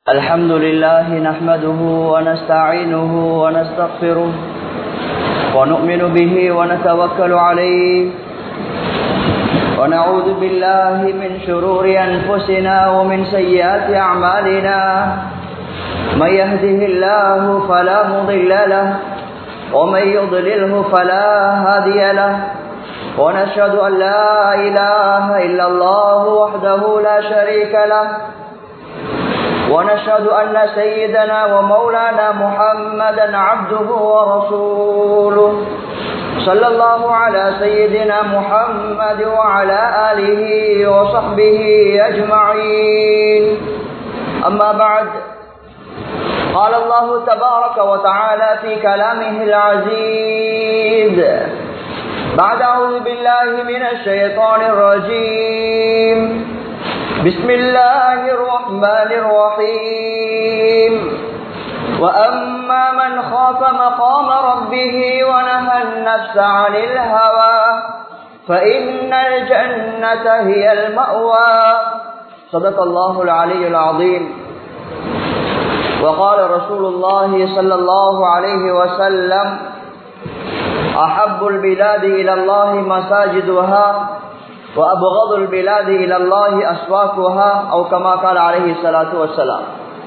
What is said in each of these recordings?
الحمد لله نحمده ونستعينه ونستغفره ونؤمن به ونتوكل عليه ونعوذ بالله من شرور أنفسنا ومن سيئات أعمالنا من يهده الله فلا مضل له ومن يضلله فلا هادي له ونشهد أن لا إله إلا الله وحده لا شريك له ونشهد أن سيدنا ومولانا محمدا عبده ورسوله صلى الله على سيدنا محمد وعلى آله وصحبه أجمعين أما بعد قال الله تبارك وتعالى في كلامه العزيز بعد أعوذ بالله من الشيطان الرجيم بسم الله الرحمن الرحيم وأما من خاف مقام ربه ونهى النفس عن الهوى فإن الجنة هي المأوى صدق الله العلي العظيم وقال رسول الله صلى الله عليه وسلم أحب البلاد إلى الله مساجدها وأبغض البلاد إلى الله أسواقها أو كما قال عليه الصلاة والسلام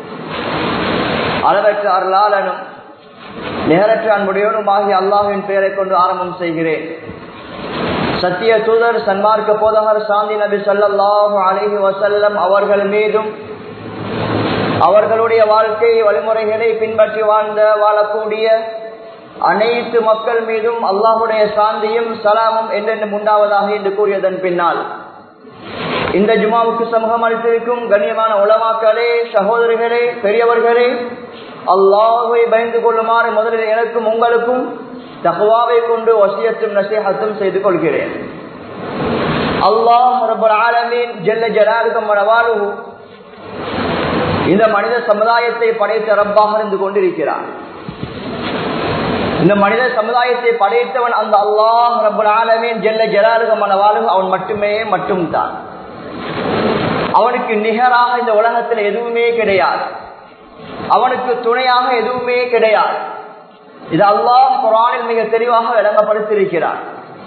அளவற்ற அருளாளனும் நிகரற்ற அன்புடையவனும் ஆகிய அல்லாஹின் பெயரை கொண்டு ஆரம்பம் செய்கிறேன் சத்திய தூதர் சன்மார்க்க போதகர் சாந்தி நபி சல்லாஹு அலஹி வசல்லம் அவர்கள் மீதும் அவர்களுடைய வாழ்க்கை வழிமுறைகளை பின்பற்றி வாழ்ந்த வாழக்கூடிய அனைத்து மக்கள் மீதும் அல்லாஹுடைய சாந்தியும் சலாமும் என்றென்றும் உண்டாவதாக என்று கூறியதன் பின்னால் இந்த ஜுமாவுக்கு சமூகம் அளித்திருக்கும் கண்ணியமான உளமாக்களே சகோதரிகளே பெரியவர்களே அல்லாஹுவை பயந்து கொள்ளுமாறு முதலில் எனக்கும் உங்களுக்கும் தகுவாவை கொண்டு வசியத்தும் நசீகத்தும் செய்து கொள்கிறேன் அல்லாஹ் ரபுல் ஆலமீன் ஜெல்ல ஜலாலுகம் மனவாலு இந்த மனித சமுதாயத்தை படைத்த ரப்பாக இருந்து கொண்டிருக்கிறார் இந்த மனித சமுதாயத்தை படைத்தவன் அந்த அல்லாஹ் ரபுல் ஆலமீன் ஜெல்ல ஜலாலுக மனவாலு அவன் மட்டுமே மட்டும்தான் அவனுக்கு நிகராக இந்த உலகத்தில் எதுவுமே கிடையாது அவனுக்கு துணையாக எதுவுமே கிடையாது இது அல்லாஹ் குரானில் மிக தெளிவாக விளங்கப்படுத்தியிருக்கிறார்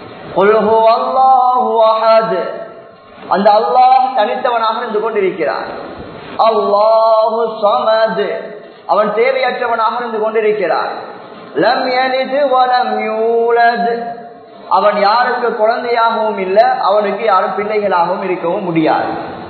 அந்த அல்லாஹ் தனித்தவனாக இருந்து கொண்டிருக்கிறார் அல்லாஹு சமது அவன் தேவையற்றவனாக இருந்து கொண்டிருக்கிறார் லம் எலிது வலம் யூலது அவன் யாருக்கு குழந்தையாகவும் இல்லை அவனுக்கு யாரும் பிள்ளைகளாகவும் இருக்கவும் முடியாது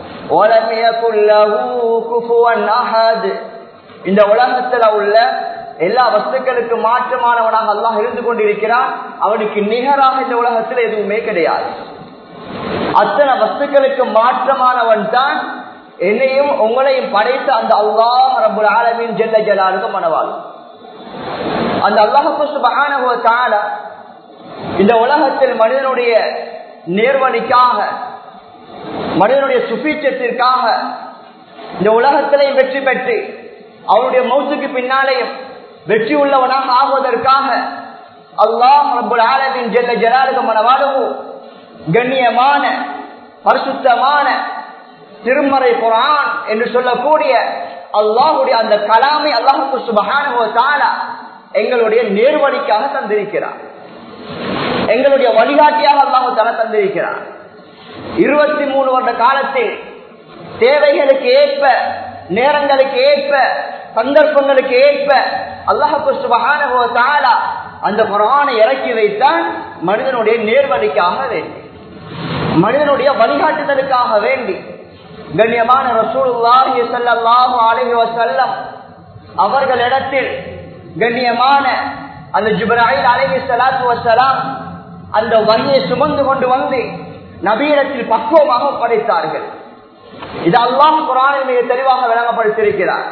இந்த உலகத்துல உள்ள எல்லா வஸ்துக்களுக்கு மாற்றமானவனாக அல்லாஹ் இருந்து கொண்டிருக்கிறான் அவனுக்கு நிகராக இந்த உலகத்தில் எதுவுமே கிடையாது அத்தனை வஸ்துக்களுக்கு மாற்றமானவன் தான் என்னையும் உங்களையும் படைத்த அந்த அல்லாஹ் ரபுல் ஆலமின் ஜெல்ல ஜலாலுக்கு மனவாள் அந்த அல்லாஹு சுபகான இந்த உலகத்தில் மனிதனுடைய நேர்வழிக்காக மனிதனுடைய சுபீட்சத்திற்காக இந்த உலகத்திலையும் வெற்றி பெற்று அவனுடைய மௌத்துக்கு பின்னாலேயும் வெற்றி உள்ளவனாக ஆகுவதற்காக அல்லாஹ் ரபுல் ஆலமின் ஜெல்ல ஜலாலுக மனவாளவு கண்ணியமான பரிசுத்தமான திருமறை குரான் என்று சொல்லக்கூடிய அல்லாஹுடைய அந்த கலாமை அல்லாஹுக்கு சுபகான எங்களுடைய நேர்வழிக்காக தந்திருக்கிறார் எங்களுடைய வழிகாட்டியாக அல்லாஹு தர தந்திருக்கிறார் இருபத்தி மூணு வருட காலத்தில் தேவைகளுக்கு ஏற்ப நேரங்களுக்கு ஏற்ப சந்தர்ப்பங்களுக்கு ஏற்ப அல்லாஹு சுபகான அந்த குரானை இறக்கி வைத்தான் மனிதனுடைய நேர்வழிக்காக வேண்டி மனிதனுடைய வழிகாட்டுதலுக்காக வேண்டி கண்ணியமான ரசூலுல்லாஹி ஸல்லல்லாஹு அலைஹி வஸல்லம் அவர்களிடத்தில் கண்ணியமான அந்த ஜிப்ராயில் அலைஹி ஸலாத்து வஸலாம் அந்த வகையை சுமந்து கொண்டு வந்து நபீரத்தில் பக்குவமாக படைத்தார்கள் இது அல்லாஹ் குரானில் மிக தெளிவாக விளங்கப்படுத்தியிருக்கிறார்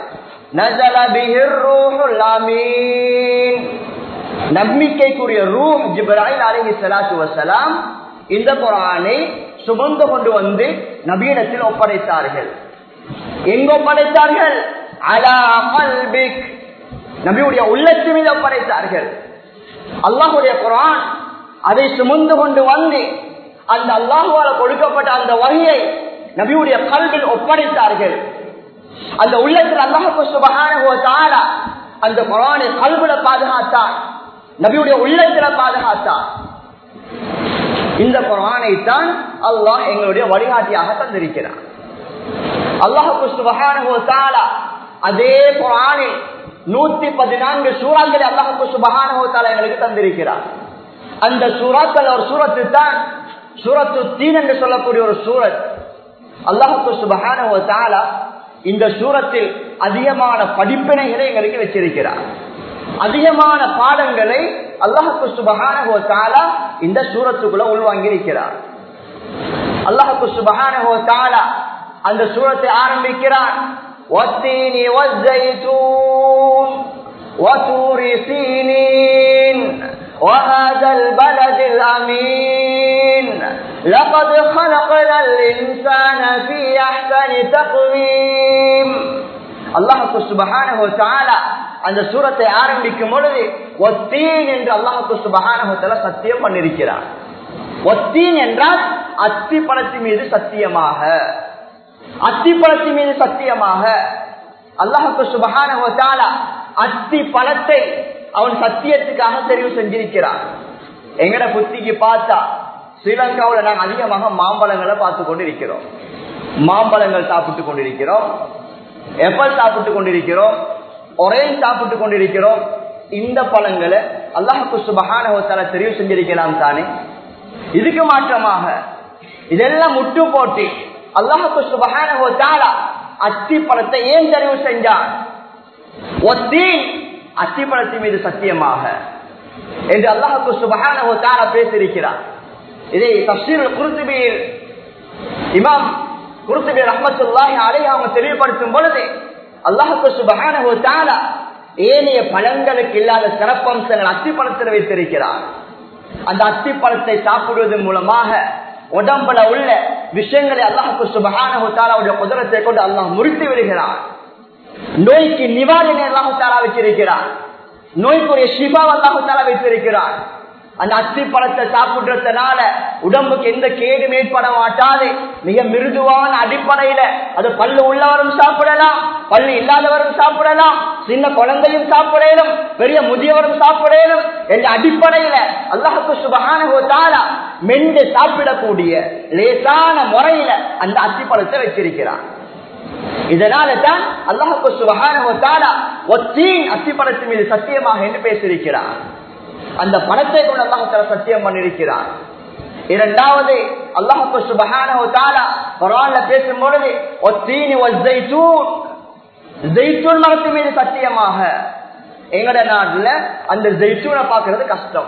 நம்பிக்கைக்குரிய ரூஹ் ஜிப்ராயில் அலஹி சலாத்து வசலாம் இந்த குரானை சுமந்து கொண்டு வந்து நபீனத்தில் ஒப்படைத்தார்கள் எங்க ஒப்படைத்தார்கள் அலா கல்பிக் நபியுடைய உள்ளத்து மீது ஒப்படைத்தார்கள் அல்லாஹுடைய குரான் அதை சுமந்து கொண்டு வந்து அந்த அல்லாஹுவால கொடுக்கப்பட்ட அந்த வகையை நபியுடைய கல்வில் ஒப்படைத்தார்கள் அந்த உள்ளத்தில் அல்லாஹு சுபகான அந்த குரானை கல்வில பாதுகாத்தான் நபியுடைய உள்ளத்துல பாதுகாத்தான் இந்த குரானை தான் அல்லாஹ் எங்களுடைய வழிகாட்டியாக தந்திருக்கிறார் அல்லாஹு சுபகான அதே குரானில் நூத்தி பதினான்கு சூறாக்களை அல்லாஹு சுபகான எங்களுக்கு தந்திருக்கிறார் அந்த சூறாக்கள் ஒரு சூரத்து தான் சூரத்து தீன் என்று சொல்லக்கூடிய ஒரு சூரத் அல்லாஹு சுபகான இந்த சூரத்தில் அதிகமான படிப்பினைகளை எங்களுக்கு வச்சிருக்கிறார் அதிகமான பாடங்களை அல்லாஹு சுபகான இந்த சூரத்துக்குள்ள உள்வாங்கி இருக்கிறார் அல்லாஹு சுபகான அந்த சூரத்தை ஆரம்பிக்கிறான் والتين والزيتون وتور سينين وهذا البلد الأمين لقد خلقنا الإنسان في أحسن تقويم அல்லாஹு சுபஹானஹு தஆலா அந்த சூரத்தை ஆரம்பிக்கும் பொழுது ஒத்தீன் என்று அல்லாஹு சுபஹானஹு தஆலா சத்தியம் பண்ணிருக்கிறார் ஒத்தீன் என்றால் அத்தி பழத்தின் மீது சத்தியமாக அத்தி பழத்தின் மீது சத்தியமாக அல்லாஹு சுபஹானஹு தஆலா அத்தி பழத்தை அவன் சத்தியத்துக்காக தெரிவு செஞ்சிருக்கிறான் எங்கட புத்திக்கு பார்த்தா ஸ்ரீலங்காவில் நாங்கள் அதிகமாக மாம்பழங்களை பார்த்து கொண்டு இருக்கிறோம் மாம்பழங்கள் சாப்பிட்டு கொண்டிருக்கிறோம் எப்பல் சாப்பிட்டு கொண்டிருக்கிறோம் ஒரேஞ்ச் சாப்பிட்டு கொண்டிருக்கிறோம் இந்த பழங்களை அல்லாஹு சுபகான தெரிவு செஞ்சிருக்கலாம் தானே இதுக்கு மாற்றமாக இதெல்லாம் முட்டு போட்டு அல்லாஹு சுபகான அத்தி பழத்தை ஏன் தெரிவு செஞ்சான் ஒத்தி அத்தி பழத்தின் மீது சத்தியமாக என்று அல்லாஹு சுபகான பேசியிருக்கிறார் இதை தப்சீர் குருத்துபியில் இமாம் குருத்துபி ரஹமத்துல்லாஹி அலை அவங்க தெளிவுபடுத்தும் பொழுது அல்லாஹுக்கு சுபகான ஏனைய பழங்களுக்கு இல்லாத சிறப்பம்சங்கள் அத்திப்பழத்தில் வைத்திருக்கிறார் அந்த அத்திப்பழத்தை சாப்பிடுவதன் மூலமாக உடம்புல உள்ள விஷயங்களை அல்லாஹுக்கு சுபகான குதிரத்தை கொண்டு அல்லாஹ் முறித்து விடுகிறார் நோய்க்கு நிவாரணை அல்லாஹு தாலா வச்சிருக்கிறார் நோய்க்குரிய சிவா அல்லாஹு தாலா வைத்திருக்கிறார் அந்த அத்தி பழத்தை சாப்பிடுறதுனால உடம்புக்கு எந்த கேடும் ஏற்பட மாட்டாது மிக மிருதுவான அடிப்படையில அது பல்லு உள்ளவரும் சாப்பிடலாம் பல்லு இல்லாதவரும் சாப்பிடலாம் சின்ன குழந்தையும் சாப்பிடலும் பெரிய முதியவரும் சாப்பிடலும் என்ற அடிப்படையில அல்லாஹுக்கு சுபகான மென்று சாப்பிடக்கூடிய லேசான முறையில அந்த அத்தி பழத்தை வச்சிருக்கிறான் இதனால தான் அல்லாஹுக்கு சுபகான ஒத்தீன் அத்தி பழத்தின் மீது சத்தியமாக என்று பேசியிருக்கிறார் அந்த பணத்தை கொண்டு அல்லாஹால சத்தியம் பண்ணிருக்கிறார் இரண்டாவது அல்லாஹு சுபகான பேசும் பொழுது ஜெய்தூன் மரத்து மீது சத்தியமாக எங்கட நாட்டுல அந்த ஜெய்தூனை பாக்குறது கஷ்டம்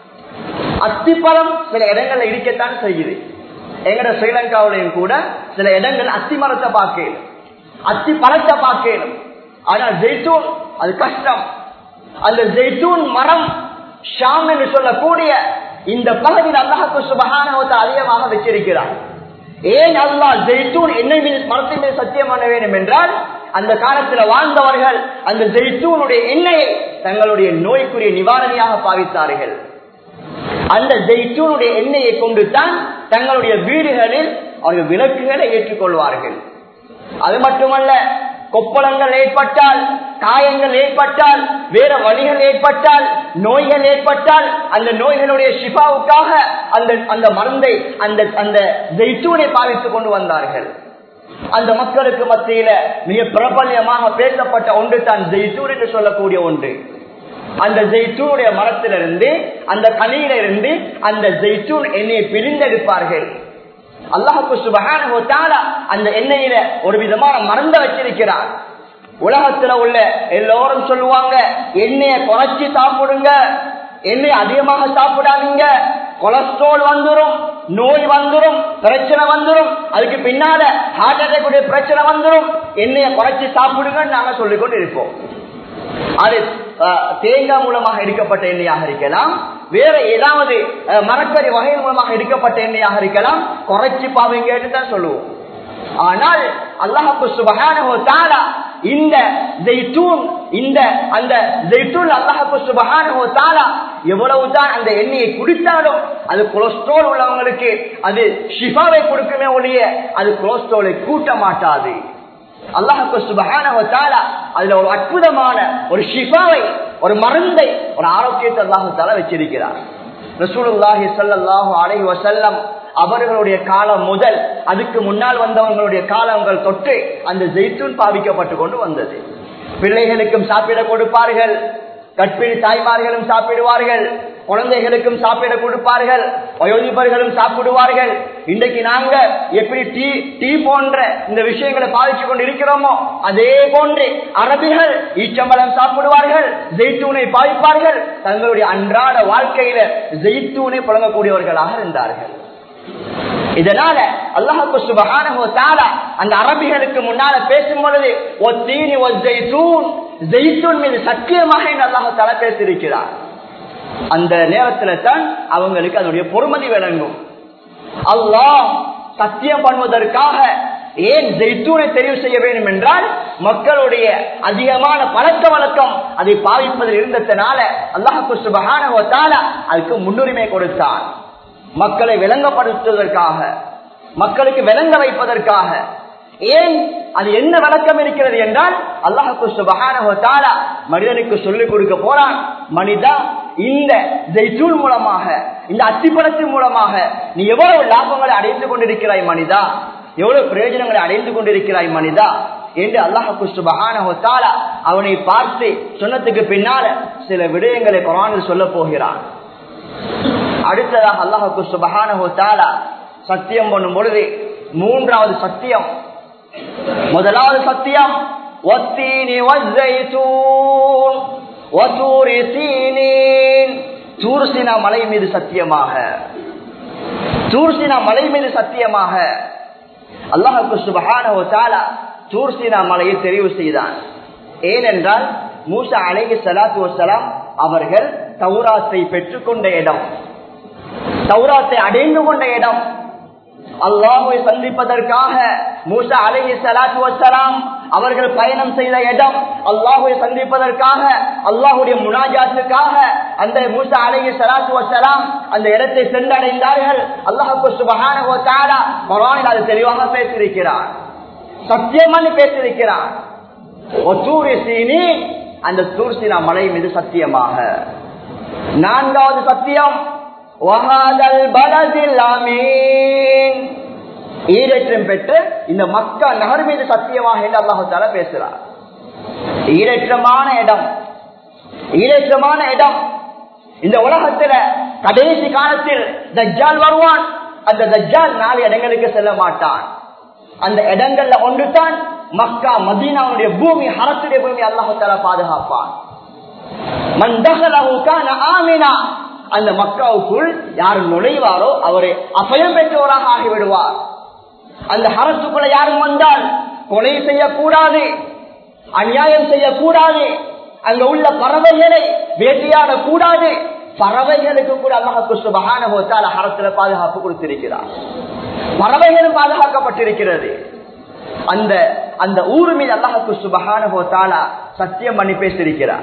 அத்திப்பழம் சில இடங்கள்ல இருக்கத்தான் செய்யுது எங்கட ஸ்ரீலங்காவிலையும் கூட சில இடங்கள் அத்தி மரத்தை பார்க்கணும் அத்தி பழத்தை பார்க்கணும் ஆனா ஜெய்தூன் அது கஷ்டம் அந்த ஜெய்தூன் மரம் ஷாம் என்று சொல்லக்கூடிய இந்த பகுதியில் அல்லாஹு சுபகானவத்தை அதிகமாக வச்சிருக்கிறார் ஏன் அல்லாஹ் ஜெய்தூன் எண்ணெய் மீது மரத்தின் மீது சத்தியம் பண்ண வேண்டும் என்றால் அந்த காலத்தில் வாழ்ந்தவர்கள் அந்த ஜெய்தூனுடைய எண்ணெயை தங்களுடைய நோய்க்குரிய நிவாரணியாக பாவித்தார்கள் அந்த ஜெய்தூனுடைய எண்ணெயை கொண்டு தான் தங்களுடைய வீடுகளில் அவர்கள் விளக்குகளை ஏற்றுக்கொள்வார்கள் அது மட்டுமல்ல கொப்பளங்கள் ஏற்பட்டால் காயங்கள் ஏற்பட்டால் வேற வழிகள் ஏற்பட்டால் நோய்கள் ஏற்பட்டால் அந்த நோய்களுடைய ஷிஃபாவுக்காக அந்த அந்த மருந்தை அந்த அந்த ஜெய்தூனை பாவித்துக் கொண்டு வந்தார்கள் அந்த மக்களுக்கு மத்தியில மிக பிரபல்யமாக பேசப்பட்ட ஒன்று தான் ஜெய்தூர் என்று சொல்லக்கூடிய ஒன்று அந்த ஜெய்தூனுடைய மரத்திலிருந்து அந்த கனியில இருந்து அந்த ஜெய்தூன் எண்ணெயை பிரிந்தெடுப்பார்கள் அல்லாஹுக்கு சுபகான அந்த எண்ணெயில ஒரு விதமான மருந்த வச்சிருக்கிறார் உலகத்துல உள்ள எல்லோரும் சொல்லுவாங்க எண்ணெயை குறைச்சி சாப்பிடுங்க எண்ணெய் அதிகமாக சாப்பிடாதீங்க கொலஸ்ட்ரால் வந்துடும் நோய் வந்துடும் பிரச்சனை வந்துடும் அதுக்கு பின்னால ஹார்ட் அட்டாக் பிரச்சனை வந்துடும் எண்ணெயை குறைச்சி சாப்பிடுங்கன்னு நாங்க சொல்லிக் கொண்டு இருப்போம் அது தேங்காய் மூலமாக எடுக்கப்பட்ட எண்ணெயாக இருக்கலாம் வேற ஏதாவது மரக்கறி வகை மூலமாக எடுக்கப்பட்ட எண்ணெயாக இருக்கலாம் குறைச்சி பாவீங்கன்னு தான் சொல்லுவோம் ஆனால் அல்லாஹு சுபகான இந்த ஜெய்தூன் இந்த அந்த ஜெய்தூன் அல்லாஹு சுபகான தாலா எவ்வளவுதான் அந்த எண்ணெயை குடித்தாலும் அது கொலஸ்ட்ரால் உள்ளவங்களுக்கு அது ஷிஃபாவை கொடுக்குமே ஒழிய அது கொலஸ்ட்ராலை கூட்ட மாட்டாது அல்லாஹுக்கு சுபகான அதுல ஒரு அற்புதமான ஒரு ஷிஃபாவை ஒரு மருந்தை ஒரு ஆரோக்கியத்தை அல்லாஹு தால வச்சிருக்கிறார் ரசூலுல்லாஹி ஸல்லல்லாஹு அலைஹி வஸல்லம் அவர்களுடைய காலம் முதல் அதுக்கு முன்னால் வந்தவங்களுடைய காலங்கள் தொட்டு அந்த ஜெய்தூன் பாவிக்கப்பட்டு கொண்டு வந்தது பிள்ளைகளுக்கும் சாப்பிட கொடுப்பார்கள் கற்பிணி தாய்மார்களும் சாப்பிடுவார்கள் குழந்தைகளுக்கும் சாப்பிட கொடுப்பார்கள் வயோதிபர்களும் சாப்பிடுவார்கள் இன்றைக்கு நாங்க எப்படி டீ டீ போன்ற இந்த விஷயங்களை பாதிச்சு கொண்டு இருக்கிறோமோ அதே போன்று அரபிகள் ஈச்சம்பழம் சாப்பிடுவார்கள் ஜெய்தூனை பாவிப்பார்கள் தங்களுடைய அன்றாட வாழ்க்கையில ஜெய்தூனை புழங்கக்கூடியவர்களாக இருந்தார்கள் இதனால அல்லாஹுக்கு சுபகானஹோ தாலா அந்த அரபிகளுக்கு முன்னால பேசும் பொழுது ஓ தீனி ஓ ஜெய்தூன் ஜெய்தூன் மீது சத்தியமாக என்று அல்லாஹு தாலா பேசியிருக்கிறார் அந்த நேரத்துல தான் அவங்களுக்கு அதனுடைய பொறுமதி விளங்கும் அல்லாஹ் சத்தியம் பண்ணுவதற்காக ஏன் ஜெய்தூனை தெரிவு செய்ய வேண்டும் என்றால் மக்களுடைய அதிகமான பழக்க வழக்கம் அதை பாவிப்பதில் இருந்ததுனால அல்லாஹு சுபகானஹோ தாலா அதுக்கு முன்னுரிமை கொடுத்தான் மக்களை விளங்கப்படுத்துவதற்காக மக்களுக்கு விளங்க வைப்பதற்காக ஏன் அது என்ன விளக்கம் இருக்கிறது என்றால் அல்லாஹுக்கு சுபகான மனிதனுக்கு சொல்லிக் கொடுக்க போறான் மனிதா இந்த ஜெய்தூன் மூலமாக இந்த அத்திப்படத்தின் மூலமாக நீ எவ்வளவு லாபங்களை அடைந்து கொண்டிருக்கிறாய் மனிதா எவ்வளவு பிரயோஜனங்களை அடைந்து கொண்டிருக்கிறாய் மனிதா என்று அல்லாஹுக்கு சுபகான அவனை பார்த்து சொன்னதுக்கு பின்னால சில விடயங்களை குரானில் சொல்ல போகிறான் அடுத்ததாக அல்லாஹுக்கு சுபகான சத்தியம் பண்ணும் பொழுது மூன்றாவது சத்தியம் முதலாவது சத்தியம் ஒத்தீனி வஸ்ஸைத்தூன் வதூரி சீனீன் தூர்சினா மலை மீது சத்தியமாக தூர்சினா மலை மீது சத்தியமாக அல்லாஹுக்கு சுபஹானஹு தஆலா தூர்சினா மலையை தெரிவு செய்தான் ஏனென்றால் மூசா அலைஹி ஸலாத்து வஸலாம் அவர்கள் தௌராத்தை பெற்றுக்கொண்ட இடம் தௌராத்தை அடைந்து கொண்ட இடம் அல்லாஹுவை சந்திப்பதற்காக மூசா அலஹி சலாத்து வசலாம் அவர்கள் பயணம் செய்த இடம் அல்லாஹுவை சந்திப்பதற்காக அல்லாஹுடைய முனாஜாத்துக்காக அந்த மூசா அலஹி சலாத்து வசலாம் அந்த இடத்தை சென்றடைந்தார்கள் அல்லாஹுக்கு சுபகான குரானில் அது தெளிவாக பேசியிருக்கிறார் சத்தியமானு பேசியிருக்கிறார் ஒத்தூரி சீனி அந்த தூர்சினா மலை மீது சத்தியமாக நான்காவது சத்தியம் ஈரேற்றம் பெற்று இந்த மக்கா நகர் மீது சத்தியமாக என்று அல்லாஹால பேசுறார் ஈரேற்றமான இடம் ஈரேற்றமான இடம் இந்த உலகத்துல கடைசி காலத்தில் தஜ்ஜால் வருவான் அந்த தஜ்ஜால் நாலு இடங்களுக்கு செல்ல மாட்டான் அந்த இடங்கள்ல ஒன்று தான் மக்கா மதீனாவுடைய பூமி ஹரத்துடைய பூமி அல்லாஹால பாதுகாப்பான் மந்தகலான ஆமினா அந்த மக்காவுக்குள் யார் நுழைவாரோ அவரை அபயம் பெற்றவராக ஆகிவிடுவார் அந்த ஹரத்துக்குள்ள யாரும் வந்தால் கொலை செய்யக்கூடாது அநியாயம் செய்யக்கூடாது அங்க உள்ள பறவைகளை வேட்டையாட கூடாது பறவைகளுக்கு கூட அல்லாஹு சுபகான போத்தால் ஹரத்துல பாதுகாப்பு கொடுத்திருக்கிறார் பறவைகளும் பாதுகாக்கப்பட்டிருக்கிறது அந்த அந்த ஊரு மீது அல்லாஹுக்கு சுபகான போத்தாலா சத்தியம் பண்ணி பேசியிருக்கிறார்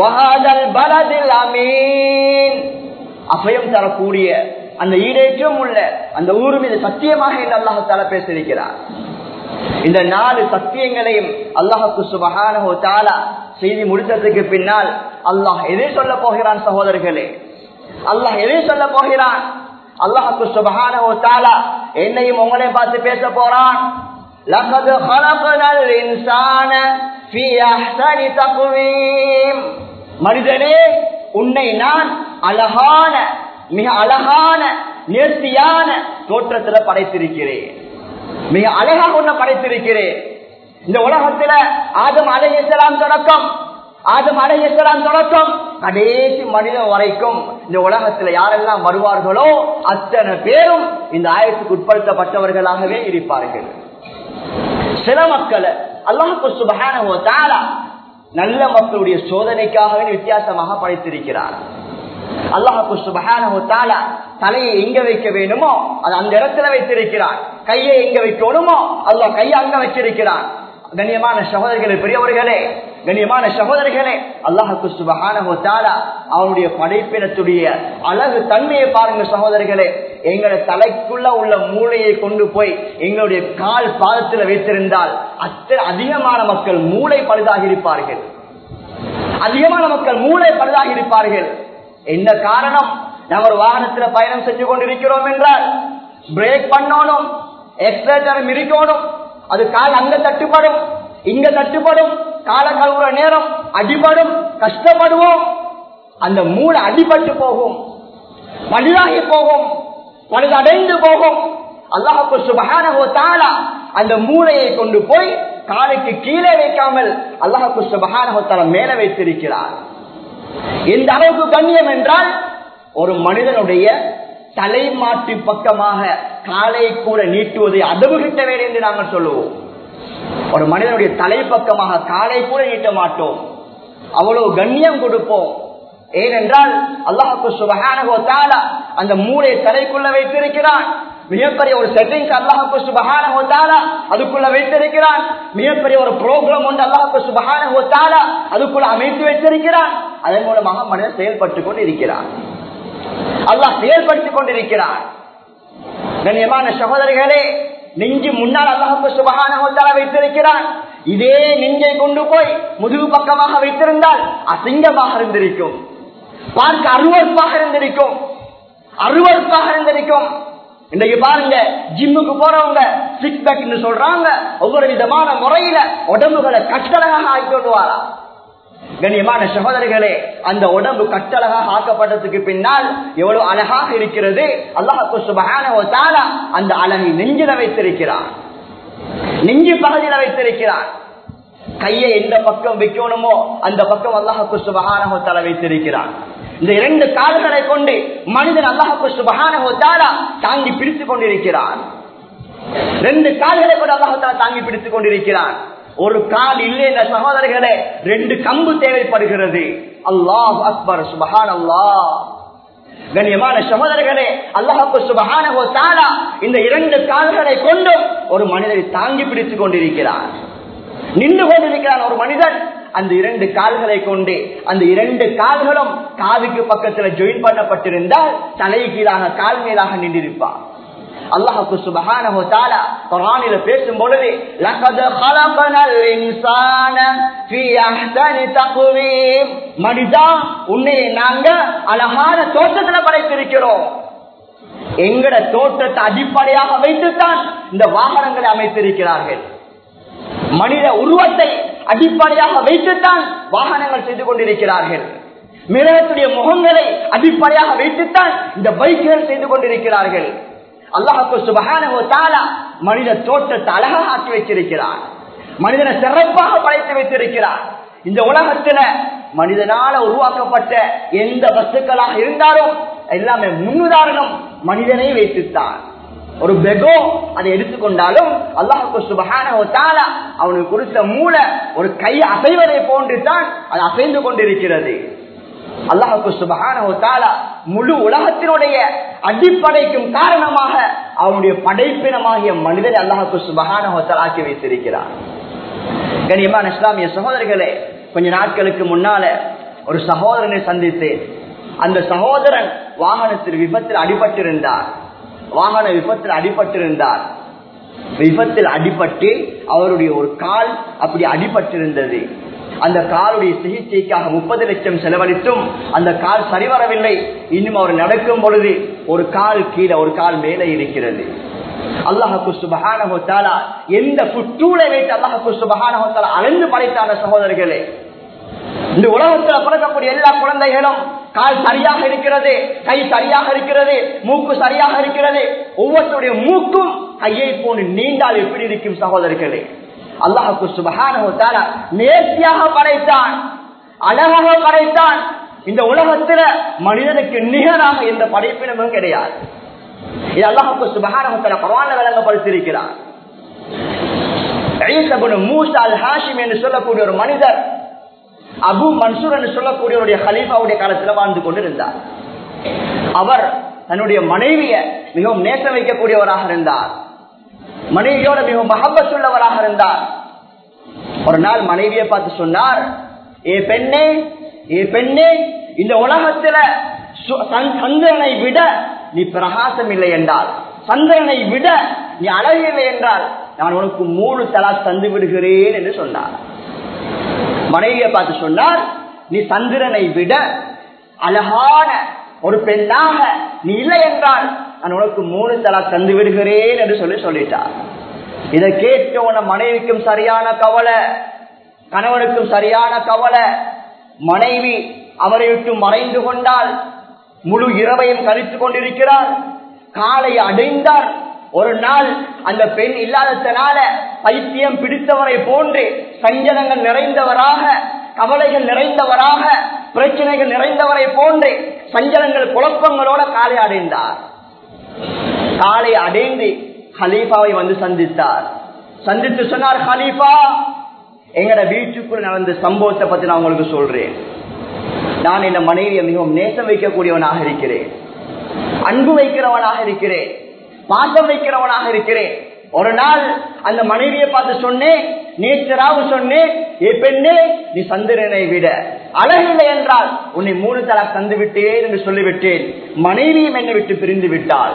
அபயம் தரக்கூடிய அந்த ஈடேற்றம் உள்ள அந்த ஊரு மீது சத்தியமாக என்று அல்லாஹால பேசியிருக்கிறார் இந்த நாலு சத்தியங்களையும் அல்லாஹுக்கு சுபகானஹோ தாலா செய்தி முடித்ததுக்கு பின்னால் அல்லாஹ் எதை சொல்ல போகிறான் சகோதரர்களே அல்லாஹ் எதை சொல்ல போகிறான் அல்லாஹுக்கு சுபகானஹோ தாலா என்னையும் உங்களையும் பார்த்து பேச போறான் لقد خلقنا الإنسان في أحسن تقويم மனிதனே உன்னை நான் அழகான மிக அழகான நேர்த்தியான தோற்றத்துல படைத்திருக்கிறேன் மிக அழகாக உன்னை படைத்திருக்கிறேன் இந்த உலகத்துல ஆதம் அலையலாம் தொடக்கம் ஆதம் அலையலாம் தொடக்கம் கடைசி மனிதன் வரைக்கும் இந்த உலகத்துல யாரெல்லாம் வருவார்களோ அத்தனை பேரும் இந்த ஆயத்துக்கு உட்படுத்தப்பட்டவர்களாகவே இருப்பார்கள் சில மக்களை அல்லாஹு சுபகான நல்ல மக்களுடைய சோதனைக்காகவே வித்தியாசமாக படைத்திருக்கிறார் அல்லாஹு சுபகான தலையை எங்க வைக்க வேணுமோ அது அந்த இடத்துல வைத்திருக்கிறார் கையை எங்க வைக்கணுமோ அல்லாஹ் கையை அங்க வச்சிருக்கிறான் கண்ணியமான சகோதரர்களே பெரியவர்களே கண்ணியமான சகோதரர்களே அல்லாஹுக்கு சுபகான அவனுடைய படைப்பினத்துடைய அழகு தன்மையை பாருங்க சகோதரர்களே எங்களுடைய தலைக்குள்ள உள்ள மூளையை கொண்டு போய் எங்களுடைய கால் பாதத்தில் வைத்திருந்தால் அத்தனை அதிகமான மக்கள் மூளை பழுதாகி இருப்பார்கள் அதிகமான மக்கள் மூளை பழுதாகி இருப்பார்கள் என்ன காரணம் நாம் ஒரு வாகனத்தில் பயணம் செஞ்சு கொண்டிருக்கிறோம் என்றால் பிரேக் பண்ணணும் எக்ஸலேட்டர் மிரிக்கணும் அது கால் அங்க தட்டுப்படும் இங்க தட்டுப்படும் கால கழுவுற நேரம் அடிபடும் கஷ்டப்படுவோம் அந்த மூளை அடிபட்டு போகும் பழுதாகி போகும் பழுதடைந்து போகும் அல்லாஹு சுபஹானஹு தஆலா அந்த மூளையை கொண்டு போய் காலுக்கு கீழே வைக்காமல் அல்லாஹு சுபஹானஹு தஆலா மேலே வைத்திருக்கிறார் எந்த அளவுக்கு கண்ணியம் என்றால் ஒரு மனிதனுடைய தலைமாட்டு பக்கமாக காலை கூட நீட்டுவதை அதவு கிட்ட வேண்டும் என்று நாங்கள் சொல்லுவோம் ஒரு மனிதனுடைய தலைப்பக்கமாக காலை கூட நீட்ட மாட்டோம் அவ்வளவு கண்ணியம் கொடுப்போம் ஏனென்றால் அல்லாஹு சுபஹானஹு தஆலா அந்த மூளை தலைக்குள்ள வைத்திருக்கிறான் மிகப்பெரிய ஒரு செட்டிங்ஸ் அல்லாஹு சுபஹானஹு தஆலா அதுக்குள்ள வைத்திருக்கிறான் மிகப்பெரிய ஒரு ப்ரோக்ராம் ஒன்று அல்லாஹு சுபஹானஹு தஆலா அதுக்குள்ள அமைத்து வைத்திருக்கிறான் அதன் மூலமாக மனிதன் செயல்பட்டு கொண்டு இருக்கிறான் அல்லாஹ் செயல்படுத்திக் கொண்டிருக்கிறான் கண்ணியமான சகோதரர்களே நெஞ்சு முன்னால் அல்லாஹு சுபஹானஹு தஆலா வைத்திருக்கிறான் இதே நெஞ்சை கொண்டு போய் முதுகு பக்கமாக வைத்திருந்தால் அசிங்கமாக இருந்திருக்கும் பார்க்க அருவறுப்பாக இருந்திருக்கும் அருவறுப்பாக இருந்திருக்கும் இன்னைக்கு பாருங்க ஜிம்முக்கு போறவங்க சிக் பேக் சொல்றாங்க ஒவ்வொரு விதமான முறையில உடம்புகளை கட்டழகாக ஆக்கி கொண்டு வரா கண்ணியமான சகோதரிகளே அந்த உடம்பு கட்டழகாக ஆக்கப்பட்டதுக்கு பின்னால் எவ்வளவு அழகாக இருக்கிறது அல்லாஹு சுபஹானஹு தஆலா அந்த அழகை நெஞ்சில வைத்திருக்கிறான் நெஞ்சு பகுதியில வைத்திருக்கிறான் கையை எந்த பக்கம் வைக்கணுமோ அந்த பக்கம் அல்லாஹு சுபஹானஹு தஆலா வைத்திருக்கிறான் இந்த இரண்டு கால்களை கொண்டு மனிதன் அல்லாஹு சுபஹானஹு தஆலா தாங்கி பிடித்துக் கொண்டிருக்கிறான் ரெண்டு கால்களை கொண்டு அல்லாஹு தஆலா தாங்கி பிடித்துக் கொண்டிருக்கிறான் ஒரு கால் இல்லை என்ற சகோதரர்களே ரெண்டு கம்பு தேவைப்படுகிறது அல்லாஹ் அக்பர் சுபஹான் அல்லாஹ் கண்ணியமான சகோதரர்களே அல்லாஹு சுபஹானஹு தஆலா இந்த இரண்டு கால்களை கொண்டு ஒரு மனிதரை தாங்கி பிடித்துக் கொண்டிருக்கிறார் நின்று கொண்டிருக்கிறான் ஒரு மனிதன் அந்த இரண்டு கால்களை கொண்டு அந்த இரண்டு கால்களும் காதுக்கு பக்கத்துல ஜாயின் பண்ணப்பட்டிருந்தால் தலை கீழாக கால் மேலாக நின்றிருப்பான் அல்லாஹுக்கு சுபஹானஹு தஆலா குர்ஆனில பேசும் பொழுது லகத் خلقنال இன்சான ஃபீ அஹ்சனி தக்வீம் மனிதா உன்னை நாங்க அழகான தோற்றத்துல படைத்திருக்கிறோம் எங்கட தோற்றத்தை அடிப்படையாக வைத்துத்தான் இந்த வாகனங்களை அமைத்திருக்கிறார்கள் மனித உருவத்தை அடிப்படையாக வைத்துத்தான் வாகனங்கள் செய்து கொண்டிருக்கிறார்கள் மிருகத்துடைய முகங்களை அடிப்படையாக வைத்துத்தான் இந்த பைக்குகள் செய்து கொண்டிருக்கிறார்கள் அல்லாஹு சுபஹானஹு தஆலா மனித தோற்றத்தை அழகாக ஆக்கி வைத்திருக்கிறார் மனிதனை சிறப்பாக படைத்து வைத்திருக்கிறார் இந்த உலகத்துல மனிதனால உருவாக்கப்பட்ட எந்த வஸ்துக்களாக இருந்தாலும் எல்லாமே முன்னுதாரணம் மனிதனை வைத்துத்தான் ஒரு பெகோ அதை எடுத்துக்கொண்டாலும் அல்லாஹு சுபஹானஹு தஆலா அவனுக்கு கொடுத்த மூளை ஒரு கை அசைவதை போன்று தான் அது அசைந்து கொண்டிருக்கிறது அல்லாஹுக்கு சுபஹானஹு தஆலா முழு உலகத்தினுடைய அடிப்படைக்கும் காரணமாக அவனுடைய படைப்பினமாகிய மனிதனை அல்லாஹுக்கு சுபஹானஹு தஆலா ஆக்கி வைத்திருக்கிறார் கண்ணியமான இஸ்லாமிய சகோதரர்களே கொஞ்ச நாட்களுக்கு முன்னால ஒரு சகோதரனை சந்தித்தேன் அந்த சகோதரன் வாகனத்தில் விபத்தில் அடிபட்டிருந்தார் வாகன விபத்தில் அடிபட்டிருந்தார் விபத்தில் அடிபட்டு அவருடைய ஒரு கால் அப்படி அடிபட்டிருந்தது அந்த காலுடைய சிகிச்சைக்காக முப்பது லட்சம் செலவழித்தும் அந்த கால் சரிவரவில்லை இன்னும் அவர் நடக்கும் பொழுது ஒரு கால் கீழே ஒரு கால் மேலே இருக்கிறது அல்லாஹு சுபஹானஹு தஆலா எந்த புற்றூளை வைத்து அல்லாஹு சுபஹானஹு தஆலா அளந்து படைத்தான சகோதரர்களே இந்த உலகத்தில் பிறக்கக்கூடிய எல்லா குழந்தைகளும் கால் சரியாக இருக்கிறது கை சரியாக இருக்கிறது மூக்கு சரியாக இருக்கிறது ஒவ்வொருத்தருடைய மூக்கும் கையை போன்று நீண்டால் எப்படி இருக்கும் சகோதரர்களே அல்லாஹுக்கு சுபஹானஹு தஆலா நேர்த்தியாக படைத்தான் அழகாக படைத்தான் இந்த உலகத்துல மனிதனுக்கு நிகராக எந்த படைப்பினமும் கிடையாது இது அல்லாஹுக்கு சுபஹானஹு தஆலா குர்ஆன்ல விளங்கப்படுத்தியிருக்கிறார் ஈசா இப்னு மூசா அல் ஹாஷிம் என்று சொல்லக்கூடிய ஒரு மனிதர் அபு மன்சூர் என்று சொல்லக்கூடியவருடைய ஹலீஃபாவுடைய காலத்துல வாழ்ந்து கொண்டிருந்தார் அவர் தன்னுடைய மனைவிய மிகவும் நேசம் வைக்கக்கூடியவராக இருந்தார் மனைவியோட மிகவும் மகப்பத்துள்ளவராக இருந்தார் ஒரு நாள் மனைவியை பார்த்து சொன்னார் ஏ பெண்ணே ஏ பெண்ணே இந்த உலகத்துல சு- சந்- சந்திரனை விட நீ பிரகாசம் இல்லை என்றால் சந்திரனை விட நீ அழகு இல்லை என்றால் நான் உனக்கு மூணு தலா தந்து விடுகிறேன் என்று சொன்னார் மனைவியை பார்த்து சொன்னார் நீ சந்திரனை விட அழகான ஒரு பெண்ணாக நீ இல்லை என்றால் நான் உனக்கு மூணு தலா தந்து விடுகிறேன் என்று சொல்லி சொல்லிட்டார் இதை கேட்ட உன மனைவிக்கும் சரியான கவலை கணவனுக்கும் சரியான கவலை மனைவி அவரை விட்டு மறைந்து கொண்டால் முழு இரவையும் கழித்துக் கொண்டிருக்கிறார் காலை அடைந்தார் ஒரு நாள் அந்த பெண் இல்லாததனால பைத்தியம் பிடித்தவரை போன்று சஞ்சலங்கள் நிறைந்தவராக கவலைகள் நிறைந்தவராக பிரச்சனைகள் நிறைந்தவரை போன்று சஞ்சலங்கள் குழப்பங்களோட காலை அடைந்தார் காலை அடைந்து ஹலீஃபாவை வந்து சந்தித்தார் சந்தித்து சொன்னார் ஹலீஃபா எங்கட வீட்டுக்குள் நடந்த சம்பவத்தை பத்தி நான் உங்களுக்கு சொல்றேன் நான் இந்த மனைவியை மிகவும் நேசம் வைக்கக்கூடியவனாக இருக்கிறேன் அன்பு வைக்கிறவனாக இருக்கிறேன் பாசம் வைக்கிறவனாக இருக்கிறேன் ஒரு நாள் அந்த மனைவியை பார்த்து சொன்னேன் நேற்றாவு சொன்னேன் ஏ பெண்ணே நீ சந்திரனை விட அழகில்லை என்றால் உன்னை மூணு தலா தந்து விட்டேன் என்று சொல்லிவிட்டேன் மனைவியும் என்னை விட்டு பிரிந்து விட்டாள்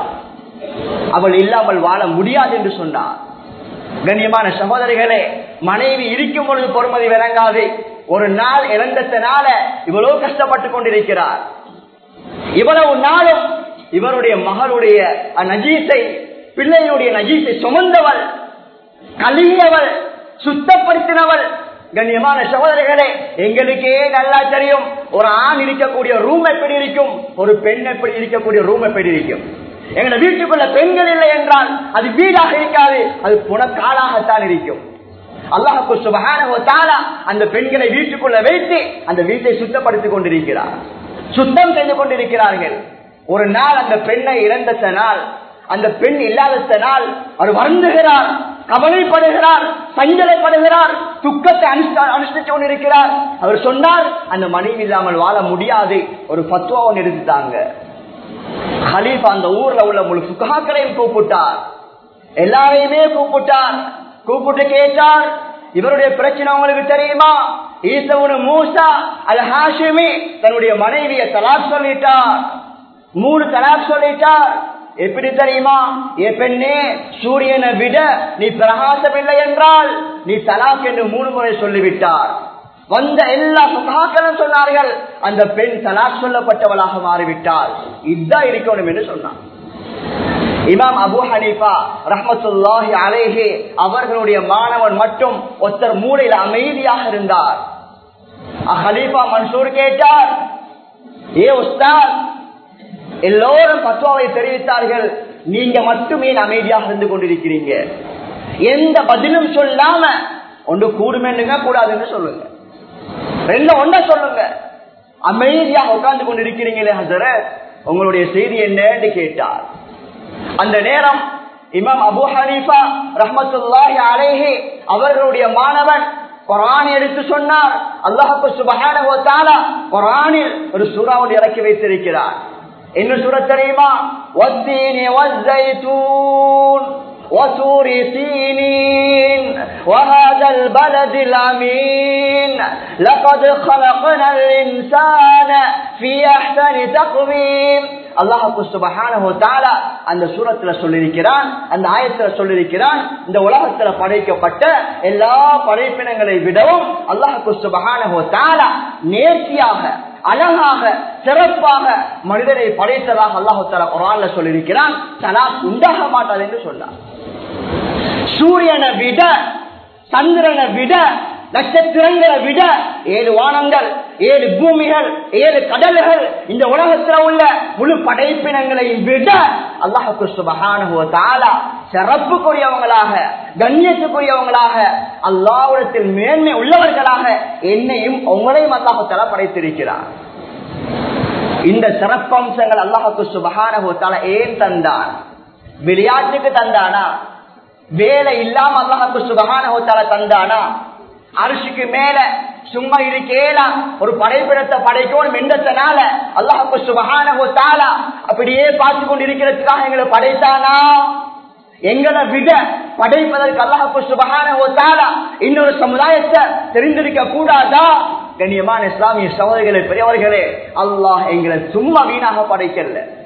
அவள் இல்லாமல் வாழ முடியாது என்று சொன்னார் கண்ணியமான சகோதரிகளே மனைவி இருக்கும் பொழுது பொறுமதி விளங்காது ஒரு நாள் இறந்ததுனால இவ்வளவு கஷ்டப்பட்டு கொண்டிருக்கிறார் இவ்வளவு நாளும் இவருடைய மகளுடைய நஜீசை பிள்ளையுடைய நஜீசை சுமந்தவள் கழுகியவள் சுத்தப்படுத்தினவள் கண்ணியமான சகோதரிகளே எங்களுக்கே நல்லா தெரியும் ஒரு ஆண் இருக்கக்கூடிய ரூம் எப்படி இருக்கும் ஒரு பெண் எப்படி இருக்கக்கூடிய ரூம் எப்படி இருக்கும் எங்களை வீட்டுக்குள்ள பெண்கள் இல்லை என்றால் அது வீடாக இருக்காது அது புனக்காலாகத்தான் இருக்கும் அல்லாஹு சுபகான அந்த பெண்களை வீட்டுக்குள்ள வைத்து அந்த வீட்டை சுத்தப்படுத்திக் கொண்டிருக்கிறார் சுத்தம் செய்து கொண்டிருக்கிறார்கள் ஒரு நாள் அந்த பெண்ணை இறந்ததனால் அந்த பெண் இல்லாததனால் அவர் வருந்துகிறார் கவலைப்படுகிறார் சஞ்சலைப்படுகிறார் துக்கத்தை அனுஷ்டித்துக் கொண்டிருக்கிறார் அவர் சொன்னார் அந்த மனைவி இல்லாமல் வாழ முடியாது ஒரு பத்துவா ஒன்று எடுத்துட்டாங்க ஹலீஃப் அந்த ஊர்ல உள்ள முழு சுகாக்களையும் கூப்பிட்டார் எல்லாரையுமே கூப்பிட்டார் கூப்பிட்டு கேட்டார் இவருடைய பிரச்சனை உங்களுக்கு தெரியுமா ஈசவுனு மூசா அல் ஹாஷிமி தன்னுடைய மனைவியை தலாக் சொல்லிட்டார் மூணு தலாக் சொல்லிட்டார் எப்படி தெரியுமா ஏ பெண்ணே சூரியனை விட நீ பிரகாசமில்லை என்றால் நீ தலாக் என்று மூணு முறை சொல்லிவிட்டார் வந்த எல்லா சுகாக்களும் சொன்னார்கள் அந்த பெண் தலாக் சொல்லப்பட்டவளாக மாறிவிட்டால் இதுதான் இருக்கணும் என்று சொன்னான் இமாம் அபு ஹனீஃபா ரஹமத்துல்லாஹி அலேஹே அவர்களுடைய மாணவன் மட்டும் ஒருத்தர் மூளையில் அமைதியாக இருந்தார் ஹலீஃபா மன்சூர் கேட்டார் ஏ உஸ்தாத் எல்லோரும் பத்துவாவை தெரிவித்தார்கள் நீங்க மட்டுமே அமைதியாக இருந்து கொண்டிருக்கிறீங்க எந்த பதிலும் சொல்லாம ஒன்று கூடுமேனுங்க கூடாதுன்னு சொல்லுங்க ரெண்டு ஒன்ன சொல்லுங்க அமைதியாக உட்கார்ந்து கொண்டிருக்கிறீங்களே ஹசரத் உங்களுடைய செய்தி என்னன்னு கேட்டார் அந்த நேரம் இமாம் அபு ஹனீஃபா ரஹமத்துல்லாஹி அலேஹி அவர்களுடைய மாணவன் குரான் எடுத்து சொன்னார் அல்லாஹு சுபஹானஹு தஆலா குரானில் ஒரு சூறாவை இறக்கி வைத்திருக்கிறார் என்ன சூரா தெரியுமா வத்தீனி வஸ்ஸைத்தூன் وسور سينين وهذا البلد الأمين لقد خلقنا الإنسان في أحسن تقويم அல்லாஹு சுபஹானஹு தஆலா அந்த சூரத்துல சொல்லியிருக்கிறான் அந்த ஆயத்துல சொல்லியிருக்கிறான் இந்த உலகத்துல படைக்கப்பட்ட எல்லா படைப்பினங்களை விடவும் அல்லாஹு சுபஹானஹு தஆலா நேர்த்தியாக அழகாக சிறப்பாக மனிதனை படைத்ததாக அல்லாஹு தாலா குரான்ல சொல்லியிருக்கிறான் தலாக் உண்டாக மாட்டாது என்று சொன்னார் சூரியனை விட சந்திரனை விட நட்சத்திரங்களை விட ஏழு வானங்கள் ஏழு பூமிகள் ஏழு கடல்கள் இந்த உலகத்தில் உள்ள முழு படைப்பினங்களையும் விட அல்லாஹுக்கு சுபகான சிறப்புக்குரியவங்களாக கண்ணியத்துக்குரியவங்களாக அல்லாவிடத்தில் மேன்மை உள்ளவர்களாக என்னையும் உங்களையும் அல்லாஹால படைத்திருக்கிறார் இந்த சிறப்பம்சங்கள் அல்லாஹுக்கு சுபகான ஏன் தந்தான் விளையாட்டுக்கு தந்தானா வேலை இல்லாம அல்லாஹுக்கு சுபகான தந்தானா அரிசிக்கு மேல சும்மா இருக்கேலா ஒரு படைப்பிடத்தை படைக்கணும் என்றதுனால அல்லாஹு சுபகான அப்படியே பார்த்து கொண்டு இருக்கிறதுக்காக எங்களை படைத்தானா எங்களை விட படைப்பதற்கு அல்லாஹு சுபகான இன்னொரு சமுதாயத்தை தெரிந்திருக்க கூடாதா கண்ணியமான இஸ்லாமிய சகோதரிகளே பெரியவர்களே அல்லாஹ் எங்களை சும்மா வீணாக படைக்கல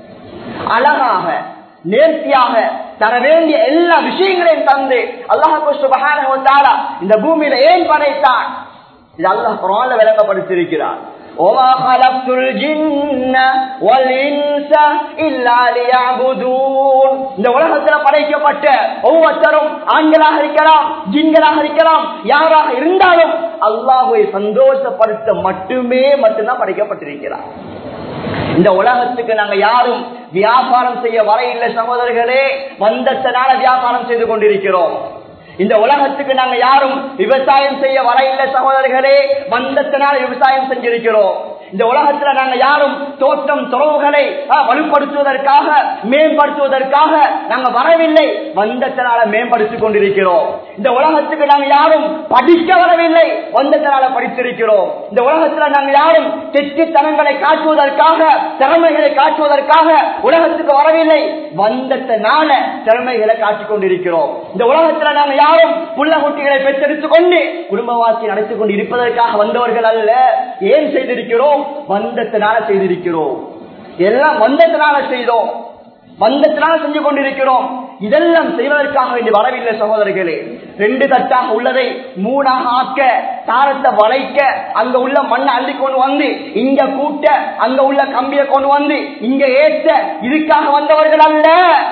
அழகாக நேர்த்தியாக தர வேண்டிய எல்லா விஷயங்களையும் தந்து அல்லாஹு சுபஹானஹு வ தஆலா இந்த பூமியில ஏன் படைத்தான் இது அல்லாஹ் குர்ஆன்ல விளங்கப்படுத்தியிருக்கிறார் وما خلقت الجن والانس الا ليعبدون இந்த உலகத்துல படைக்கப்பட்ட ஒவ்வொருத்தரும் ஆண்களாக இருக்கலாம் ஜின்களாக இருக்கலாம் யாராக இருந்தாலும் அல்லாஹ்வை சந்தோஷப்படுத்த மட்டுமே மட்டும்தான் படைக்கப்பட்டிருக்கிறார் இந்த உலகத்துக்கு நாங்க யாரும் வியாபாரம் செய்ய வர இல்லை சகோதரர்களே வந்தத்தினால வியாபாரம் செய்து கொண்டிருக்கிறோம் இந்த உலகத்துக்கு நாங்க யாரும் விவசாயம் செய்ய வர இல்லை சகோதரர்களே வந்தத்தினால விவசாயம் செஞ்சிருக்கிறோம் இந்த உலகத்துல நாங்க யாரும் தோட்டம் துறவுகளை வலுப்படுத்துவதற்காக மேம்படுத்துவதற்காக நாங்க வரவில்லை வந்தத்தினால மேம்படுத்திக் கொண்டிருக்கிறோம் இந்த உலகத்துக்கு நாங்க யாரும் படிக்க வரவில்லை வந்தத்தினால படித்திருக்கிறோம் இந்த உலகத்துல நாங்க யாரும் தெற்றுத்தனங்களை காட்டுவதற்காக திறமைகளை காட்டுவதற்காக உலகத்துக்கு வரவில்லை வந்தத்தினால திறமைகளை காட்டிக் கொண்டிருக்கிறோம் இந்த உலகத்துல நாங்க யாரும் புள்ள குட்டிகளை பெற்றெடுத்துக் கொண்டு குடும்ப வாழ்க்கை நடத்திக் கொண்டு இருப்பதற்காக வந்தவர்கள் அல்ல ஏன் செய்திருக்கிறோம் வந்தத்தினால செய்திருக்கிறோம் எல்லாம் வந்தத்தினால செய்தோம் வந்தத்தினால செஞ்சு கொண்டிருக்கிறோம் இதெல்லாம் செய்வதற்காக வேண்டி வரவில்லை சகோதரர்களே ரெண்டு தட்டாக உள்ளதை மூணாக ஆக்க தாரத்தை வளைக்க அங்க உள்ள மண்ணை அள்ளி கொண்டு வந்து இங்க கூட்ட அங்க உள்ள கம்பியை கொண்டு வந்து இங்க ஏற்ற இதுக்காக வந்தவர்கள் அல்ல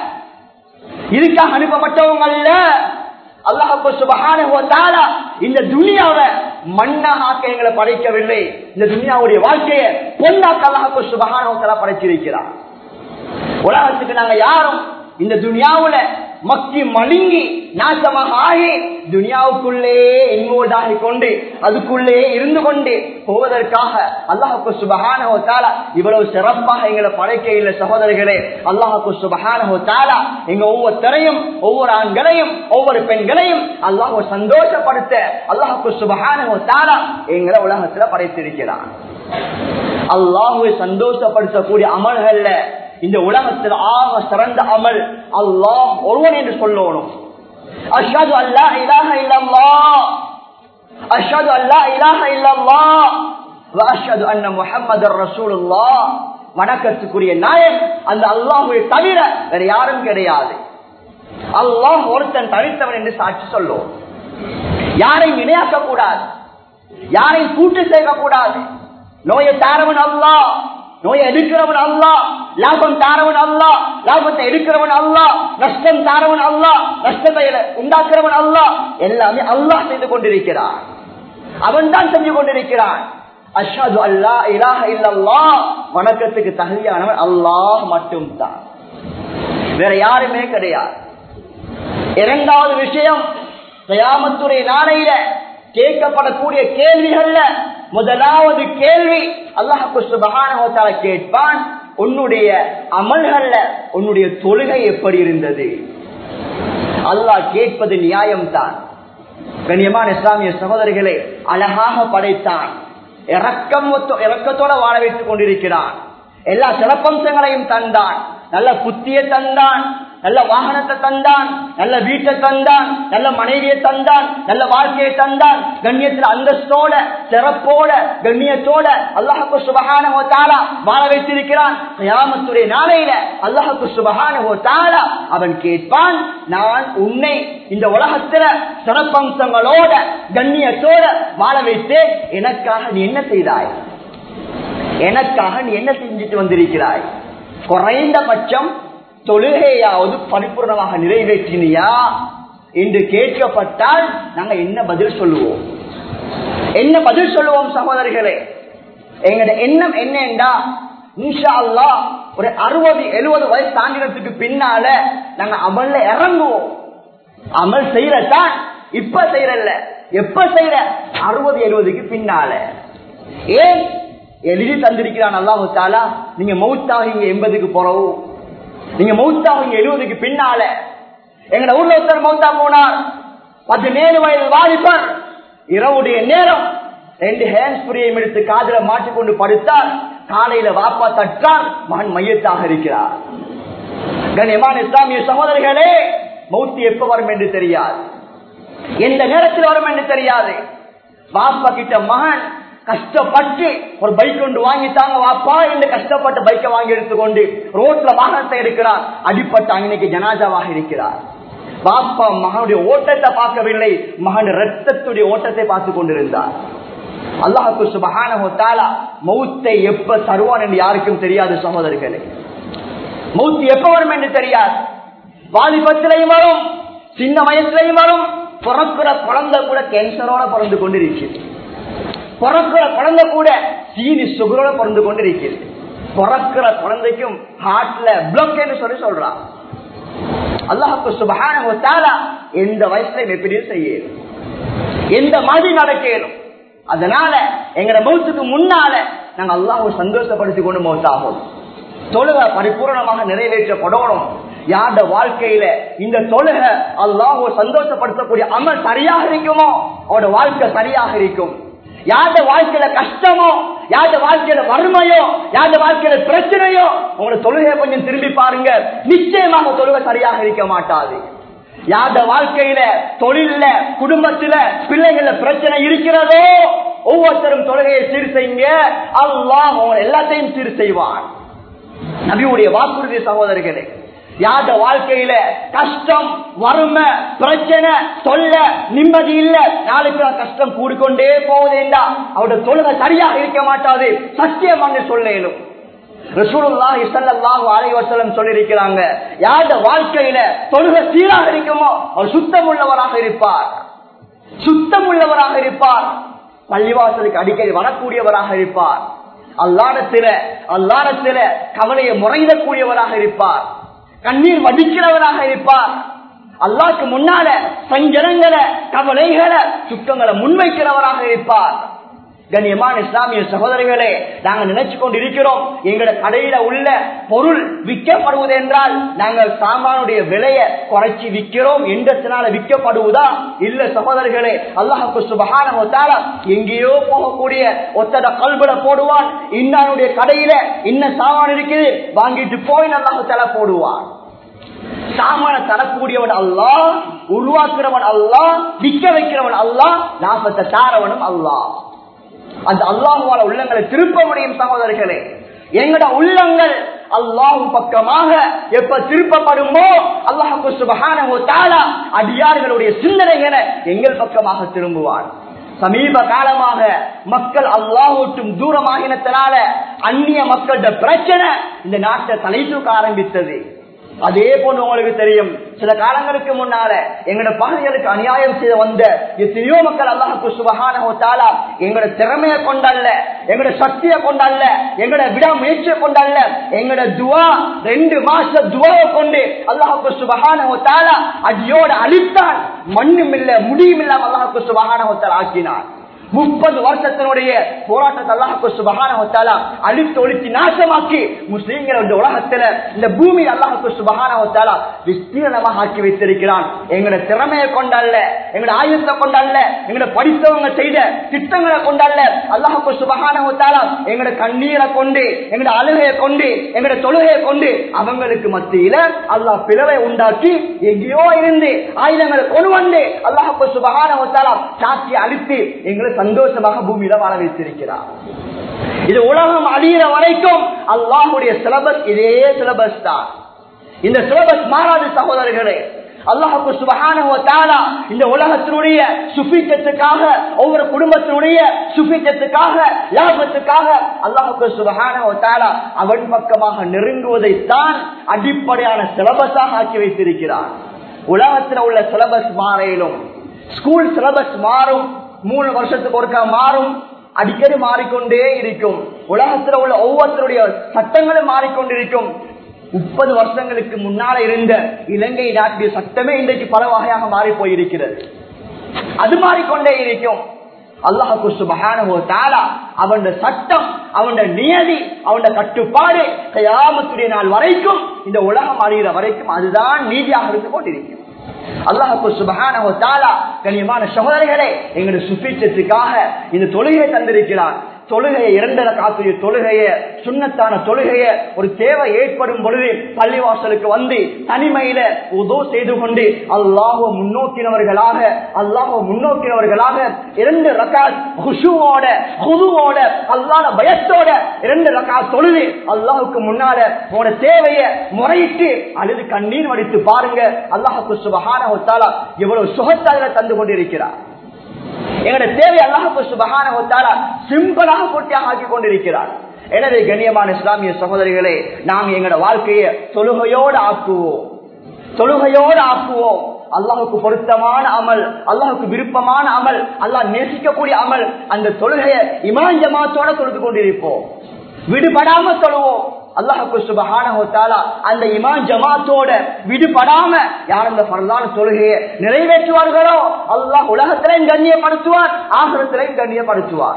இதுக்காக அனுப்பப்பட்டவங்க அல்ல அல்லாஹு சுபஹானஹு வ தஆலா இந்த துனியாவை மண்ணாக ஆக்க எங்களை படைக்கவில்லை இந்த துனியாவுடைய வாழ்க்கையை பொன்னாக்க அல்லாஹு சுபஹானஹு வ தஆலா படைச்சிருக்கிறார் உலகத்துக்கு நாங்க யாரும் இந்த துனியாவுல மக்கி மழுங்கி நாசமாக ஆகி துனியாவுக்குள்ளே இன்வோல்ட் ஆகி கொண்டு அதுக்குள்ளே இருந்து கொண்டு போவதற்காக அல்லாஹுக்கு சுபஹானஹோ தாலா இவ்வளவு சிறப்பாக எங்களை படைக்க இல்லை சகோதரர்களே அல்லாஹுக்கு சுபஹானஹோ தாலா எங்க ஒவ்வொருத்தரையும் ஒவ்வொரு ஆண்களையும் ஒவ்வொரு பெண்களையும் அல்லாஹ் சந்தோஷப்படுத்த அல்லாஹுக்கு சுபஹானஹோ தாலா எங்களை உலகத்துல படைத்திருக்கிறான் அல்லாஹுவை சந்தோஷப்படுத்தக்கூடிய அமல்கள்ல இந்த உலகத்தில் ஆக சிறந்த அமல் அல்லாஹ் ஒருவன் என்று சொல்லணும் அஷாது அல்லா இலாக இல்லல்லா அஷாது அல்லா இலாக இல்லல்லா அஷது அண்ண முஹம்மது ரசூலுல்லா வணக்கத்துக்குரிய நாயன் அந்த அல்லாஹுவை தவிர வேற யாரும் கிடையாது அல்லாஹ் ஒருத்தன் தவிர்த்தவன் என்று சாட்சி சொல்லுவோம் யாரையும் இணையாக்க கூடாது யாரையும் கூட்டு சேர்க்க கூடாது நோயை தாரவன் அல்லா நோயை எடுக்கிறவன் அல்லா லாபம் தாரவன் அல்லா லாபத்தை எடுக்கிறவன் அல்லா நஷ்டம் தாரவன் அல்லா நஷ்டத்தை உண்டாக்குறவன் அல்லா எல்லாமே அல்லாஹ் செய்து கொண்டிருக்கிறான் அவன் தான் செஞ்சு கொண்டிருக்கிறான் அஷாது அல்லா இலாஹ இல்லல்லா வணக்கத்துக்கு தகுதியானவன் அல்லாஹ் மட்டும் தான் வேற யாருமே கிடையாது இரண்டாவது விஷயம் கயாமத்துறை நாளையில கேட்கப்படக்கூடிய கேள்விகள்ல முதலாவது கேள்வி அல்லாஹு சுபகான கேட்பான் உன்னுடைய அமல்கள்ல உன்னுடைய தொழுகை எப்படி இருந்தது அல்லாஹ் கேட்பது நியாயம்தான் கண்ணியமான இஸ்லாமிய சகோதரிகளை அழகாக படைத்தான் இறக்கம் இறக்கத்தோட வாழ வைத்துக் கொண்டிருக்கிறான் எல்லா சிறப்பம்சங்களையும் தந்தான் நல்ல புத்திய தந்தான் நல்ல வாகனத்தை தந்தான் நல்ல வீட்டை தந்தான் நல்ல மனைவியை தந்தான் நல்ல வாழ்க்கையை தந்தான் கண்ணியத்தில் அந்தஸ்தோட சிறப்போட கண்ணியத்தோட அல்லாஹுக்கு சுபகான தாலா வாழ வைத்திருக்கிறான் கியாமத்துடைய நாளையில அல்லாஹுக்கு சுபகான தாலா அவன் கேட்பான் நான் உன்னை இந்த உலகத்துல சிறப்பம்சங்களோட கண்ணியத்தோட வாழ வைத்து எனக்காக நீ என்ன செய்தாய் எனக்காக நீ என்ன செஞ்சுட்டு வந்திருக்கிறாய் குறைந்தபட்சம் தொழுகையாவது பரிபூர்ணமாக நிறைவேற்றினியா என்று கேட்கப்பட்டால் நாங்க என்ன பதில் சொல்லுவோம் என்ன பதில் சொல்லுவோம் சகோதரர்களே எங்கட எண்ணம் என்னண்டா இன்ஷா அல்லா ஒரு அறுபது எழுபது வயசு தாண்டினத்துக்கு பின்னால நாங்க அமல்ல இறங்குவோம் அமல் செய்யறதான் இப்ப செய்யறல்ல எப்ப செய்யற அறுபது எழுபதுக்கு பின்னால ஏன் எழுதி தந்திருக்கிறான் அல்லாஹு தாலா நீங்க மௌத்தாகிங்க எண்பதுக்கு போறவும் நீங்க மௌத்தாகிங்க எழுபதுக்கு பின்னால எங்கட ஊர்ல ஒருத்தர் மௌத்தா போனார் பதினேழு வயது வாலிபர் இரவுடைய நேரம் ரெண்டு ஹேண்ட் ஸ்பிரியம் எடுத்து காதல மாட்டிக்கொண்டு படுத்தார் காலையில வாப்பா தட்டார் மகன் மையத்தாக இருக்கிறார் கண்ணியமான இஸ்லாமிய சகோதரர்களே மௌத்தி எப்ப வரும் என்று தெரியாது எந்த நேரத்தில் வரும் என்று தெரியாது வாப்பா கிட்ட மகன் கஷ்டப்பட்டு ஒரு பைக் கொண்டு வாங்கிட்டாங்க வாப்பா என்று கஷ்டப்பட்டு பைக்கை வாங்கி எடுத்துக்கொண்டு ரோட்ல வாகனத்தை எடுக்கிறார் அடிப்பட்ட அன்னைக்கு ஜனாஜாவாக இருக்கிறார் பாப்பா மகனுடைய ஓட்டத்தை பார்க்கவில்லை மகன் ரத்தத்துடைய ஓட்டத்தை பார்த்து கொண்டிருந்தார் அல்லாஹுக்கு சுபகான தாலா மௌத்தை எப்ப தருவான் என்று யாருக்கும் தெரியாது சகோதரர்களே மௌத்து எப்ப வரும் என்று தெரியாது வாலிபத்திலையும் வரும் சின்ன வயசுலையும் வரும் பிறக்கிற குழந்தை கூட கேன்சரோட பிறந்து கொண்டிருக்கிறது பிறக்கிற குழந்தை கூட சீனி சுகரோட பிறந்து கொண்டிருக்கிறது பிறக்கிற குழந்தைக்கும் ஹார்ட்ல பிளக் என்று சொல்லி சொல்றான் அல்லாஹுக்கு சுபகான எந்த வயசுல எப்படி செய்யணும் எந்த மாதிரி நடக்கணும் அதனால எங்கட மௌத்துக்கு முன்னால நாங்க அல்லாஹ் சந்தோஷப்படுத்தி கொண்டு மௌத்தாகும் தொழுக பரிபூர்ணமாக நிறைவேற்றப்படணும் யாருட வாழ்க்கையில இந்த தொழுக அல்லாஹோ சந்தோஷப்படுத்தக்கூடிய அமல் சரியாக இருக்குமோ அவரோட வாழ்க்கை சரியாக இருக்கும் யாருட வாழ்க்கையில கஷ்டமோ யாருட வாழ்க்கையில வறுமையோ யாருட வாழ்க்கையில பிரச்சனையோ உங்களோட தொழுகையை கொஞ்சம் திரும்பி பாருங்க நிச்சயமாக தொழுகை சரியாக இருக்க மாட்டாது யாருட வாழ்க்கையில தொழில குடும்பத்தில பிள்ளைகள பிரச்சனை இருக்கிறதோ ஒவ்வொருத்தரும் தொழுகையை சீர் செய்யுங்க அல்லாஹ் உங்களை எல்லாத்தையும் சீர் செய்வான் நபியுடைய வாக்குறுதி சகோதரர்களே யாத வாழ்க்கையில கஷ்டம் வறுமை பிரச்சனை தொல்ல நிம்மதி இல்ல நாளைக்கு கஷ்டம் கூடிக்கொண்டே போவதேண்டா அவருடைய தொழுகை சரியாக இருக்க மாட்டாது சத்தியம் என்று சொல்லும் ரசூலுல்லாஹி ஸல்லல்லாஹு அலைஹி வஸல்லம் சொல்லியிருக்கிறாங்க யாத வாழ்க்கையில தொழுகை சீராக இருக்குமோ அவர் சுத்தம் உள்ளவராக இருப்பார் சுத்தம் உள்ளவராக இருப்பார் பள்ளிவாசலுக்கு அடிக்கடி வரக்கூடியவராக இருப்பார் அல்லாடத்தில அல்லாடத்தில கவலையை முறையிடக்கூடியவராக இருப்பார் கண்ணீர் வடிக்கிறவராக இருப்பார் அல்லாக்கு முன்னால சஞ்சலங்களை கவலைகளை சுத்தங்களை முன்வைக்கிறவராக இருப்பார் கண்ணியமான இஸ்லாமிய சகோதரிகளே நாங்கள் நினைச்சு கொண்டு இருக்கிறோம் எங்களோட கடையில உள்ள பொருள் விற்கப்படுவது என்றால் நாங்கள் சாமானுடைய விலையை குறைச்சி விற்கிறோம் என்றத்தினால விற்கப்படுவதா இல்ல சகோதரர்களே அல்லாஹுக்கு சுபகான எங்கேயோ போகக்கூடிய ஒத்தட கல்விட போடுவான் இன்னானுடைய கடையில இன்ன சாமான் இருக்குது வாங்கிட்டு போய் அல்லாஹு தலை போடுவான் சாமான தரக்கூடியவன் அல்லா உருவாக்குறவன் அல்லா விற்க வைக்கிறவன் அல்லா லாபத்தை தாரவனும் அல்லா அந்த அல்லாஹுவால உள்ளங்களை திருப்ப முடியும் சகோதரர்களே எங்கட உள்ளங்கள் அல்லாஹு பக்கமாக எப்ப திருப்பப்படுமோ அல்லாஹு சுபகான அடியார்களுடைய சிந்தனைகளை எங்கள் பக்கமாக திரும்புவார் சமீப காலமாக மக்கள் அல்லாஹூட்டும் தூரமாகினத்தினால அந்நிய மக்களோட பிரச்சனை இந்த நாட்டை தலை தூக்க ஆரம்பித்தது அதே போன்று உங்களுக்கு தெரியும் சில காலங்களுக்கு முன்னால எங்களோட பகுதிகளுக்கு அநியாயம் செய்த வந்த எத்தனையோ மக்கள் அல்லாஹுக்கு சுபகான எங்களோட திறமையை கொண்டல்ல எங்களோட சக்தியை கொண்டல்ல எங்களோட விடாமுயற்சியை கொண்டல்ல எங்களோட துவா ரெண்டு மாச துவாவை கொண்டு அல்லாஹுக்கு சுபகான அடியோட அழித்தான் மண்ணும் இல்ல முடியும் இல்லாம அல்லாஹுக்கு சுபகான ஆக்கினான் முப்பது வருஷத்தினுடைய போராட்டத்தை அல்லாஹு சுபகான அழித்து ஒழித்து நாசமாக்கி முஸ்லீம்கள் இந்த உலகத்துல இந்த பூமி அல்லாஹு சுபகான விஸ்தீரணமாக ஆக்கி வைத்திருக்கிறான் எங்களோட திறமையை கொண்டல்ல எங்களோட ஆயுதத்தை கொண்டல்ல எங்களோட படித்தவங்க செய்த திட்டங்களை கொண்டல்ல அல்லாஹு சுபகான எங்களோட கண்ணீரை கொண்டு எங்களோட அழுகையை கொண்டு எங்களோட தொழுகையை கொண்டு அவங்களுக்கு மத்தியில அல்லாஹ் பிளவை உண்டாக்கி எங்கேயோ இருந்து ஆயுதங்களை கொண்டு வந்து அல்லாஹு சுபகான சாட்சி அழித்து எங்களை சந்தோஷமாக பூமியில வாழ வைத்திருக்கிறார் இது உலகம் அழியிற வரைக்கும் அல்லாஹுடைய சிலபஸ் இதே சிலபஸ் தான் இந்த சிலபஸ் மாறாது சகோதரர்களே அல்லாஹுக்கு சுபகான இந்த உலகத்தினுடைய சுபீச்சத்துக்காக ஒவ்வொரு குடும்பத்தினுடைய சுபீச்சத்துக்காக லாபத்துக்காக அல்லாஹுக்கு சுபகான அவன் பக்கமாக நெருங்குவதைத்தான் அடிப்படையான சிலபஸாக ஆக்கி வைத்திருக்கிறான் உலகத்தில் உள்ள சிலபஸ் மாறையிலும் ஸ்கூல் சிலபஸ் மாறும் மூணு வருஷத்துக்கு ஒருக்கா மாறும் அடிக்கடி மாறிக்கொண்டே இருக்கும் உலகத்தில் உள்ள ஒவ்வொருத்தருடைய சட்டங்களும் மாறிக்கொண்டிருக்கும் முப்பது வருஷங்களுக்கு முன்னால இருந்த இலங்கை நாட்டிய சட்டமே இன்றைக்கு பல வகையாக மாறி போயிருக்கிறது அது மாறிக்கொண்டே இருக்கும் அல்லாஹு சுபஹானஹு தஆலா அவன் சட்டம் அவன் நியதி அவன் கட்டுப்பாடு கயாமத்துடைய நாள் வரைக்கும் இந்த உலகம் அழிகிற வரைக்கும் அதுதான் நீதியாக இருந்து கொண்டிருக்கும் அல்லாஹு சுபஹானஹு தஆலா கனியமான சகோதரிகளே எங்களுடைய சுபிச்சத்துக்காக இந்த தொழுகையை தந்திருக்கிறார் தொழுகையை இரண்டரை காத்துடைய தொழுகைய சுண்ணத்தான தொழுகைய ஒரு தேவை ஏற்படும் பொழுது பள்ளிவாசலுக்கு வந்து தனிமையில உதோ செய்து கொண்டு அல்லாஹோ முன்னோக்கினவர்களாக அல்லாஹோ முன்னோக்கினவர்களாக இரண்டு ரகாத் ஹுஷுவோட ஹுதுவோட அல்லாத பயத்தோட இரண்டு ரகாத் தொழுது அல்லாஹுக்கு முன்னால உன தேவைய முறையிட்டு அழுது கண்ணீர் வடித்து பாருங்க அல்லாஹுக்கு சுபகான எவ்வளவு சுகத்தாக தந்து கொண்டிருக்கிறார் எங்களுடைய தேவை அல்லாஹு சுபகான சிம்பிளாக பூர்த்தியாக ஆக்கி கொண்டிருக்கிறார் எனவே கண்ணியமான இஸ்லாமிய சகோதரிகளே நாம் எங்களோட வாழ்க்கையை தொழுகையோடு ஆக்குவோம் தொழுகையோடு ஆக்குவோம் அல்லாஹுக்கு பொருத்தமான அமல் அல்லாஹுக்கு விருப்பமான அமல் அல்லாஹ் நேசிக்கக்கூடிய அமல் அந்த தொழுகையை இமான் ஜமாத்தோட தொழுது கொண்டிருப்போம் விடுபடாம தொழுவோம் அல்லாஹுக்கு சுபஹான அந்த இமான் ஜமாத்தோட விடுபடாம யார் அந்த பரலான தொழுகையை நிறைவேற்றுவார்களோ அல்லாஹ் உலகத்திலையும் கண்ணியப்படுத்துவார் ஆசிரத்திலையும் கண்ணியப்படுத்துவார்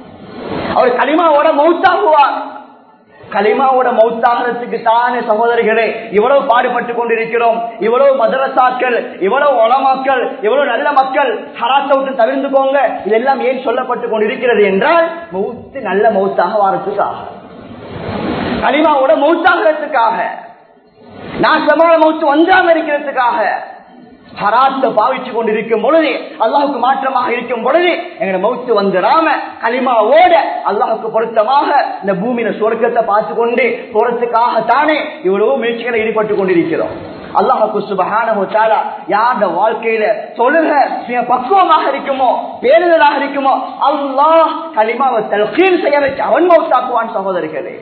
அவர் களிமாவோட மௌத்தாகுவார் களிமாவோட மௌத்தாகிறதுக்கு தானே சகோதரிகளே இவ்வளவு பாடுபட்டு கொண்டிருக்கிறோம் இவ்வளவு மதரசாக்கள் இவ்வளவு உளமாக்கள் இவ்வளவு நல்ல மக்கள் ஹராத்தை விட்டு தவிர்த்துக்கோங்க இதெல்லாம் ஏன் சொல்லப்பட்டு கொண்டிருக்கிறது என்றால் மௌத்து நல்ல மௌத்தாக வாரத்துக்காக களிமாவோட மௌத்தாகிறதுக்காக நாசமான மௌத்து வந்தாம இருக்கிறதுக்காக ஹராத்த பாவிச்சு கொண்டிருக்கும் பொழுது அல்லாஹுக்கு மாற்றமாக இருக்கும் பொழுது எங்க மௌத்து வந்துடாம களிமாவோட அல்லாஹுக்கு பொருத்தமாக இந்த பூமியில சொர்க்கத்தை பார்த்து கொண்டு போறதுக்காக தானே இவ்வளவு முயற்சிகளை ஈடுபட்டு கொண்டிருக்கிறோம் அல்லாஹுக்கு சுபகான யார வாழ்க்கையில தொழுக மிக பக்குவமாக இருக்குமோ பேருதலாக இருக்குமோ அல்லாஹ் களிமாவை தல்கீழ் செய்ய வச்சு அவன் மௌத்தாக்குவான் சகோதரிகளே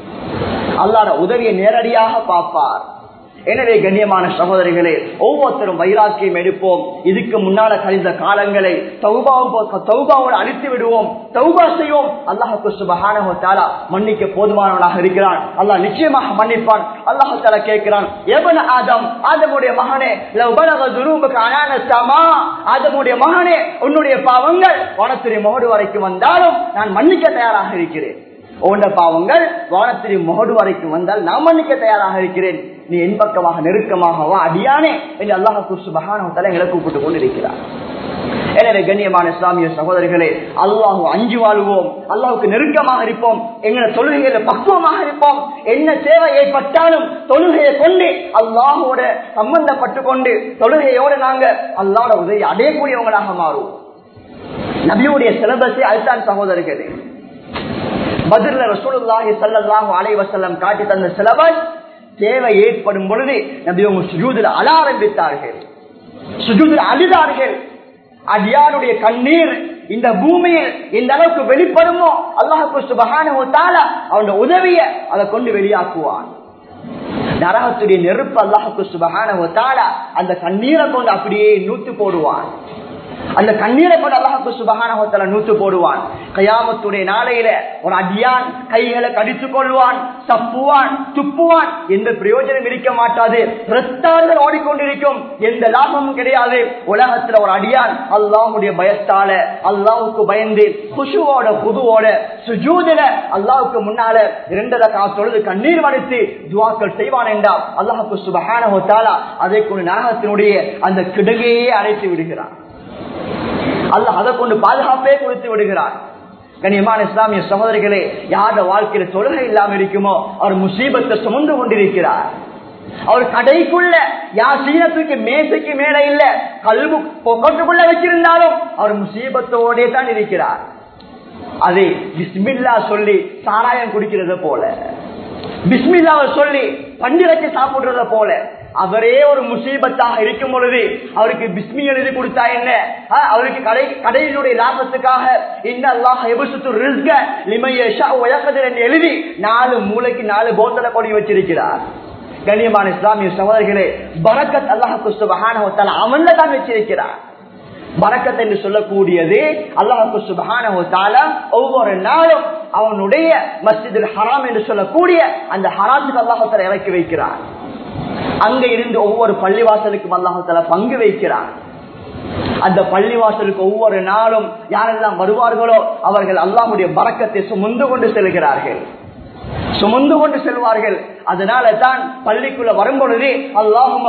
அல்லாட உதவியை நேரடியாக பார்ப்பார் எனவே கண்ணியமான சகோதரிகளே ஒவ்வொருத்தரும் வைராக்கியம் எடுப்போம் இதுக்கு முன்னால கழிந்த காலங்களை தௌபாவோடு அழித்து விடுவோம் தௌபா செய்வோம் அல்லாஹுக்கு சுபகான மன்னிக்க போதுமானவனாக இருக்கிறான் அல்லாஹ் நிச்சயமாக மன்னிப்பான் அல்லாஹு தாலா கேட்கிறான் எவன ஆதம் ஆதமுடைய மகனே ஆதமுடைய மகனே உன்னுடைய பாவங்கள் வனத்துறை முகடு வரைக்கும் வந்தாலும் நான் மன்னிக்க தயாராக இருக்கிறேன் ஓண்ட பாவங்கள் வானத்திரி முகடு வரைக்கும் வந்தால் நான் மன்னிக்க தயாராக இருக்கிறேன் நீ என் பக்கமாக நெருக்கமாகவா அடியானே என்று அல்லாஹு சுபகான எங்களை கூப்பிட்டு கொண்டு இருக்கிறார் எனவே கண்ணியமான இஸ்லாமிய சகோதரிகளே அல்லாஹு அஞ்சு வாழ்வோம் அல்லாஹுக்கு நெருக்கமாக இருப்போம் எங்களை தொழுகையில பக்குவமாக இருப்போம் என்ன தேவை ஏற்பட்டாலும் தொழுகையை கொண்டு அல்லாஹோட சம்பந்தப்பட்டு கொண்டு தொழுகையோடு நாங்க அல்லாட உதவி அடையக்கூடியவங்களாக மாறுவோம் நபியுடைய சிலபஸை அதுதான் சகோதரிகளே பதில ரசூலுல்லாஹி ஸல்லல்லாஹு அலைஹி வஸல்லம் காட்டி தந்த சிலபஸ் தேவை ஏற்படும் பொழுது நபி அவங்க சுஜூதில் அழ ஆரம்பித்தார்கள் சுஜூதில் அழுதார்கள் அடியாருடைய கண்ணீர் இந்த பூமியில் இந்த அளவுக்கு வெளிப்படுமோ அல்லாஹுக்கு சுபகான அவனுடைய உதவிய அதை கொண்டு வெளியாக்குவான் நரகத்துடைய நெருப்பு அல்லாஹுக்கு சுபகான அந்த கண்ணீரை கொண்டு அப்படியே நூத்து போடுவான் அந்த கண்ணீரை கொண்டு அல்லாஹுக்கு சுபகான நூத்து போடுவான் கயாமத்துடைய நாளையில ஒரு அடியான் கைகளை கடித்துக் கொள்வான் தப்புவான் துப்புவான் எந்த பிரயோஜனம் இருக்க மாட்டாது ரத்தார்கள் ஓடிக்கொண்டிருக்கும் எந்த லாபமும் கிடையாது உலகத்துல ஒரு அடியான் அல்லாஹுடைய பயத்தால அல்லாவுக்கு பயந்து குஷுவோட புதுவோட சுஜூதில அல்லாவுக்கு முன்னால இரண்டரை காசொழுது கண்ணீர் வடித்து துவாக்கள் செய்வான் என்றால் அல்லாஹுக்கு சுபகான அதை கொண்டு நரகத்தினுடைய அந்த கிடகையே அழைத்து விடுகிறான் அல்லாஹ் அதை கொண்டு பாதுகாப்பே கொடுத்து விடுகிறார் கண்ணியமான இஸ்லாமிய சகோதரிகளே யார வாழ்க்கையில தொழுகை இல்லாம இருக்குமோ அவர் முசீபத்தை சுமந்து கொண்டிருக்கிறார் அவர் கடைக்குள்ள யார் சீனத்துக்கு மேசைக்கு மேல இல்ல கல்வு பொக்கட்டுக்குள்ள வச்சிருந்தாலும் அவர் முசீபத்தோடே தான் இருக்கிறார் அது பிஸ்மில்லா சொல்லி சாராயம் குடிக்கிறத போல பிஸ்மில்லாவை சொல்லி பண்டிகைக்கு சாப்பிடுறத போல அவரே ஒரு முசீபத்தாக இருக்கும் பொழுது அவருக்கு பிஸ்மி எழுதி கொடுத்தா என்ன அவருக்கு கடை கடையினுடைய லாபத்துக்காக என்று எழுதி நாலு மூளைக்கு நாலு போத்தலை கொடி வச்சிருக்கிறார் கண்ணியமான இஸ்லாமிய சகோதரிகளே பரக்கத் அல்லாஹு சுபஹான அவன்ல தான் வச்சிருக்கிறார் பரக்கத் என்று சொல்லக்கூடியது அல்லாஹு சுபஹான ஒவ்வொரு நாளும் அவனுடைய மஸ்ஜிதில் ஹராம் என்று சொல்லக்கூடிய அந்த ஹராத்துக்கு அல்லாஹால இறக்கி வைக்கிறார் அங்க இருந்து ஒவ்வொரு பள்ளிவாசலுக்கும் அல்லாஹால பங்கு வைக்கிறார் அந்த பள்ளிவாசலுக்கு ஒவ்வொரு நாளும் யாரெல்லாம் வருவார்களோ அவர்கள் அல்லாஹுடைய பறக்கத்தை சுமந்து கொண்டு செல்கிறார்கள் சுமந்து கொண்டு செல்வார்கள் அதனால தான் பள்ளிக்குள்ள வரும்பொழுது அல்லாஹும்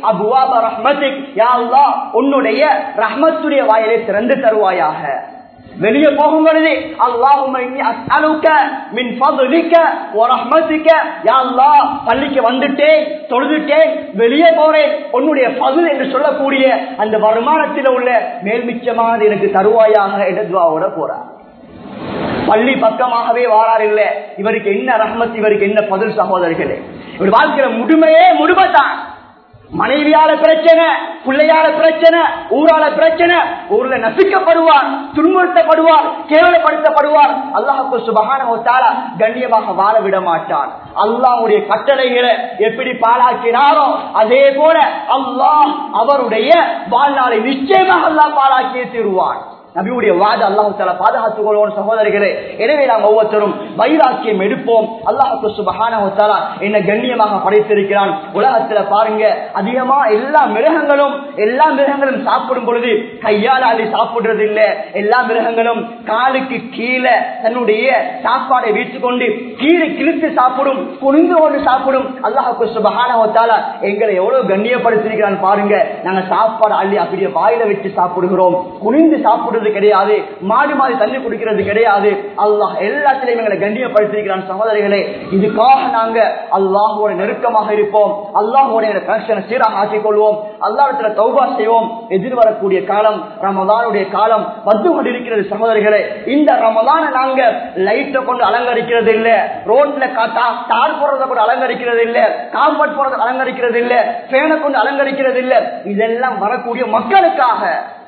உன்னுடைய ரஹ்மத்துடைய வாயிலை திறந்து தருவாயாக வெளியே போகும் பொழுது அல்லாஹும்ம இன்னி அஸ்அலுக மின் ஃபضلிக வ ரஹ்மதிக யா அல்லாஹ் பள்ளிக்கு வந்துட்டேன் தொழுதுட்டேன் வெளியே போறேன் உன்னுடைய ஃபضل என்று சொல்லக்கூடிய அந்த வருமானத்தில் உள்ள மேல்மிச்சமான எனக்கு தருவாயாக என்ற துவாவோட போறார் பள்ளி பக்கமாகவே வாரார் இல்ல இவருக்கு என்ன ரஹ்மத் இவருக்கு என்ன பதில் சகோதரர்களே இவர் வாழ்க்கையில முழுமையே முழுமைதான் மனைவியால பிரச்சனை பிள்ளையால பிரச்சனை ஊரால பிரச்சனை ஊர்ல நசிக்கப்படுவார் துன்புறுத்தப்படுவார் கேவலப்படுத்தப்படுவார் அல்லாஹுக்கு சுபகான கண்ணியமாக வாழ விட மாட்டான் அல்லாஹுடைய கட்டளைகளை எப்படி பாலாக்கினாரோ அதே போல அல்லாஹ் அவருடைய வாழ்நாளை நிச்சயமாக அல்லாஹ் பாலாக்கியே தீருவான் நபியுடைய வாத அல்லாஹு தாலா பாதுகாத்துக் கொள்வோம் சகோதரிகளே எனவே நாம் ஒவ்வொருத்தரும் வைராக்கியம் எடுப்போம் அல்லாஹு சுபஹான என்ன கண்ணியமாக படைத்திருக்கிறான் உலகத்துல பாருங்க அதிகமா எல்லா மிருகங்களும் எல்லா மிருகங்களும் சாப்பிடும் பொழுது கையால் அள்ளி சாப்பிடுறது இல்ல எல்லா மிருகங்களும் காலுக்கு கீழே தன்னுடைய சாப்பாடை வீட்டுக் கொண்டு கீழே கிழித்து சாப்பிடும் குனிந்து கொண்டு சாப்பிடும் அல்லாஹு சுபஹான எங்களை எவ்வளவு கண்ணியப்படுத்திருக்கிறான் பாருங்க நாங்க சாப்பாடு அள்ளி அப்படியே வாயில வச்சு சாப்பிடுகிறோம் குனிந்து சாப்பிடுறது குடிக்கிறது கிடையாது மாடி மாறி தண்ணி குடிக்கிறது கிடையாது அல்லாஹ் எல்லாத்திலையும் எங்களை கண்ணியப்படுத்திருக்கிறான் சகோதரிகளே இதுக்காக நாங்க அல்லாஹோட நெருக்கமாக இருப்போம் அல்லாஹோட கனெக்ஷனை சீராக ஆக்கிக் கொள்வோம் அல்லாஹத்துல தௌபா செய்வோம் எதிர்வரக்கூடிய காலம் ரமதானுடைய காலம் வந்து கொண்டிருக்கிறது சகோதரிகளே இந்த ரமதான நாங்க லைட்டை கொண்டு அலங்கரிக்கிறது இல்ல ரோட்ல தார் போடுறத கொண்டு அலங்கரிக்கிறது இல்ல காம்பட் போடுறத அலங்கரிக்கிறது இல்ல பேனை கொண்டு அலங்கரிக்கிறது இல்ல இதெல்லாம் வரக்கூடிய மக்களுக்காக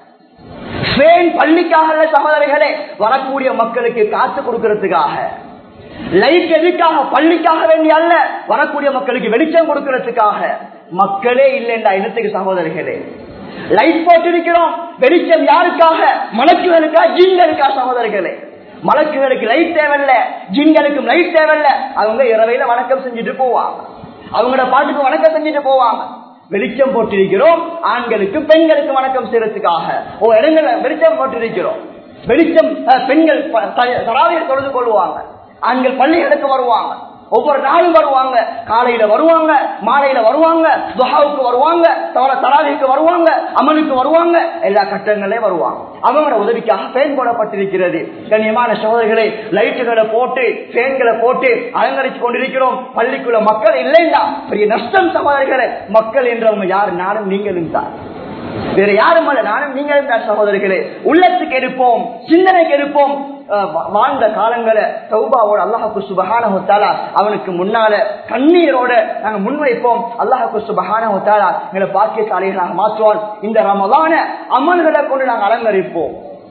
பள்ளிக்காக சகோதரிகளே வரக்கூடிய மக்களுக்கு காத்து கொடுக்கறதுக்காக லைட் எதுக்காக பள்ளிக்காக வேண்டிய அல்ல வரக்கூடிய மக்களுக்கு வெளிச்சம் கொடுக்கறதுக்காக மக்களே இல்லைண்டா இனத்துக்கு சகோதரிகளே லைட் போட்டிருக்கிறோம் வெளிச்சம் யாருக்காக மலக்குகளுக்கா ஜீன்களுக்கா சகோதரிகளே மலக்குகளுக்கு லைட் தேவையில்ல ஜின்களுக்கும் லைட் தேவையில்ல அவங்க இரவையில வணக்கம் செஞ்சுட்டு போவாங்க அவங்களோட பாட்டுக்கு வணக்கம் செஞ்சுட்டு போவாங்க வெளிச்சம் போட்டிருக்கிறோம் ஆண்களுக்கு பெண்களுக்கு வணக்கம் செய்யறதுக்காக ஓ இடங்கள்ல வெளிச்சம் போட்டிருக்கிறோம் வெளிச்சம் பெண்கள் தராவியில் தொழுது கொள்வாங்க ஆண்கள் பள்ளிகளுக்கு வருவாங்க ஒவ்வொரு நாளும் வருவாங்க காலையில வருவாங்க மாலையில வருவாங்க துஹாவுக்கு வருவாங்க தராவிக்கு வருவாங்க அமலுக்கு வருவாங்க எல்லா கட்டங்களே வருவாங்க அவங்களோட உதவிக்காக பேன் போடப்பட்டிருக்கிறது கண்ணியமான சோதரிகளை லைட்டுகளை போட்டு பேன்களை போட்டு அலங்கரிச்சு கொண்டிருக்கிறோம் பள்ளிக்குள்ள மக்கள் இல்லைண்டா பெரிய நஷ்டம் சகோதரிகளை மக்கள் என்றவங்க யாரு நானும் நீங்களும் தான் வேற யாரும் அல்ல நானும் நீங்களும் தான் சகோதரிகளே உள்ளத்துக்கு எடுப்போம் சிந்தனைக்கு எடுப்போம் வாழ்ந்த காலங்களை சௌபாவோட அல்லாஹாக்கு சுபகான ஹொத்தாலா அவனுக்கு முன்னால கண்ணீரோட நாங்க முன்வைப்போம் அல்லாஹாக்கு சுபகான ஹொத்தாலா எங்களை பாக்கியசாலிகளாக மாற்றுவான் இந்த ரமதான அமல்களை கொண்டு நாங்கள் அலங்கரிப்போம்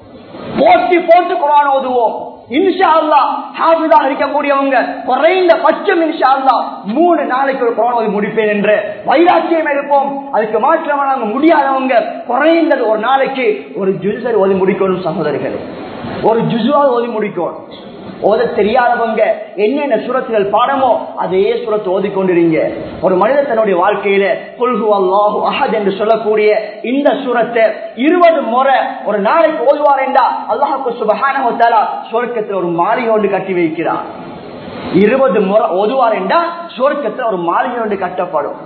போட்டி போட்டு குரான் ஓதுவோம் இன்ஷா அல்லா ஹாஃபிதா இருக்கக்கூடியவங்க குறைந்த பட்சம் இன்ஷா அல்லா மூணு நாளைக்கு ஒரு குரான் ஓதி முடிப்பேன் என்று வைராக்கியம் எடுப்போம் அதுக்கு மாற்றமா நாங்க முடியாதவங்க குறைந்தது ஒரு நாளைக்கு ஒரு ஜுசர் ஓதி முடிக்கணும் சகோதரிகள் ஒரு ஜுசுவாக ஓதி முடிக்கணும் ஓத தெரியாதவங்க என்னென்ன சுரத்துகள் பாடமோ அதே சுரத்தை ஓதிக்கொண்டிருங்க ஒரு மனிதர் தன்னுடைய வாழ்க்கையில கொள்கு அல்லாஹு அஹத் என்று சொல்லக்கூடிய இந்த சுரத்தை இருபது முறை ஒரு நாளைக்கு ஓதுவார் என்றா அல்லாஹுக்கு சுபகான சுவர்க்கத்தில் ஒரு மாளிகை ஒன்று கட்டி வைக்கிறார் இருபது முறை ஓதுவார் என்றா சுவர்க்கத்தில் ஒரு மாளிகை ஒன்று கட்டப்படும்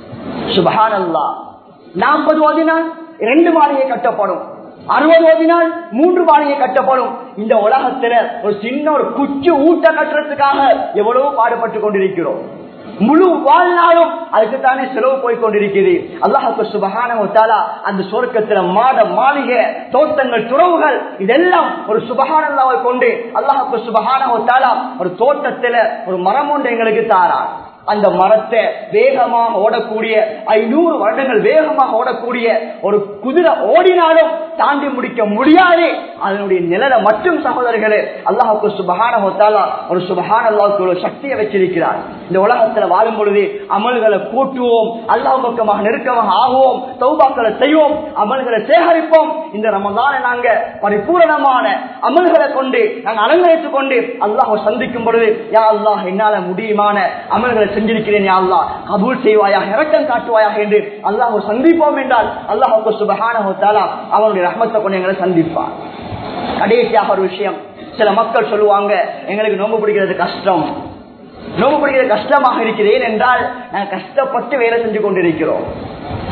சுபஹான் அல்லா நாற்பது ஓதினால் இரண்டு மாளிகை கட்டப்படும் அறுபது ஓதினால் மூன்று மாளிகை கட்டப்படும் இந்த உலகத்துல ஒரு சின்ன ஒரு குச்சு ஊட்ட கட்டுறதுக்காக எவ்வளவு பாடுபட்டு கொண்டிருக்கிறோம் முழு வாழ்நாளும் அதுக்குத்தானே செலவு போய் கொண்டிருக்கிறது அல்லாஹுக்கு சுபகான அந்த சொர்க்கத்துல மாட மாளிகை தோட்டங்கள் துறவுகள் இதெல்லாம் ஒரு சுபகானந்தாவை கொண்டு அல்லாஹுக்கு சுபகான ஒரு தோட்டத்துல ஒரு மரம் ஒன்று எங்களுக்கு தாரார் அந்த மரத்தை வேகமாக ஓடக்கூடிய ஐநூறு வருடங்கள் வேகமாக ஓடக்கூடிய ஒரு குதிரை ஓடினாலும் தாண்டி முடிக்க முடியாது அதனுடைய நிழலை மட்டும் சகோதரர்களே அல்லாஹுக்கு சுபகான ஒரு சுபகான அல்லாவுக்கு ஒரு சக்தியை வச்சிருக்கிறார் இந்த உலகத்துல வாழும் பொழுது அமல்களை கூட்டுவோம் அல்லாஹ் பக்கமாக நெருக்கமாக ஆகுவோம் தௌபாக்களை செய்வோம் அமல்களை சேகரிப்போம் இந்த ரமதான நாங்க பரிபூரணமான அமல்களை கொண்டு நாங்க அலங்கரித்துக் கொண்டு அல்லாஹ் சந்திக்கும் பொழுது யா அல்லாஹ் என்னால முடியுமான அமல்களை செஞ்சிருக்கிறேன் யா அல்லாஹ் கபூல் செய்வாயாக இறக்கம் காட்டுவாயாக என்று அல்லாஹ் சந்திப்போம் என்றால் அல்லாஹுக்கு சுபகான அவனுடைய ரஹமத்தை கொண்டு எங்களை சந்திப்பார் கடைசியாக ஒரு விஷயம் சில மக்கள் சொல்லுவாங்க எங்களுக்கு நோம்பு பிடிக்கிறது கஷ்டம் நோம்பு பிடிக்கிறது கஷ்டமாக இருக்கிறேன் என்றால் நாங்கள் கஷ்டப்பட்டு வேலை செஞ்சு கொண்டிருக்கிறோம்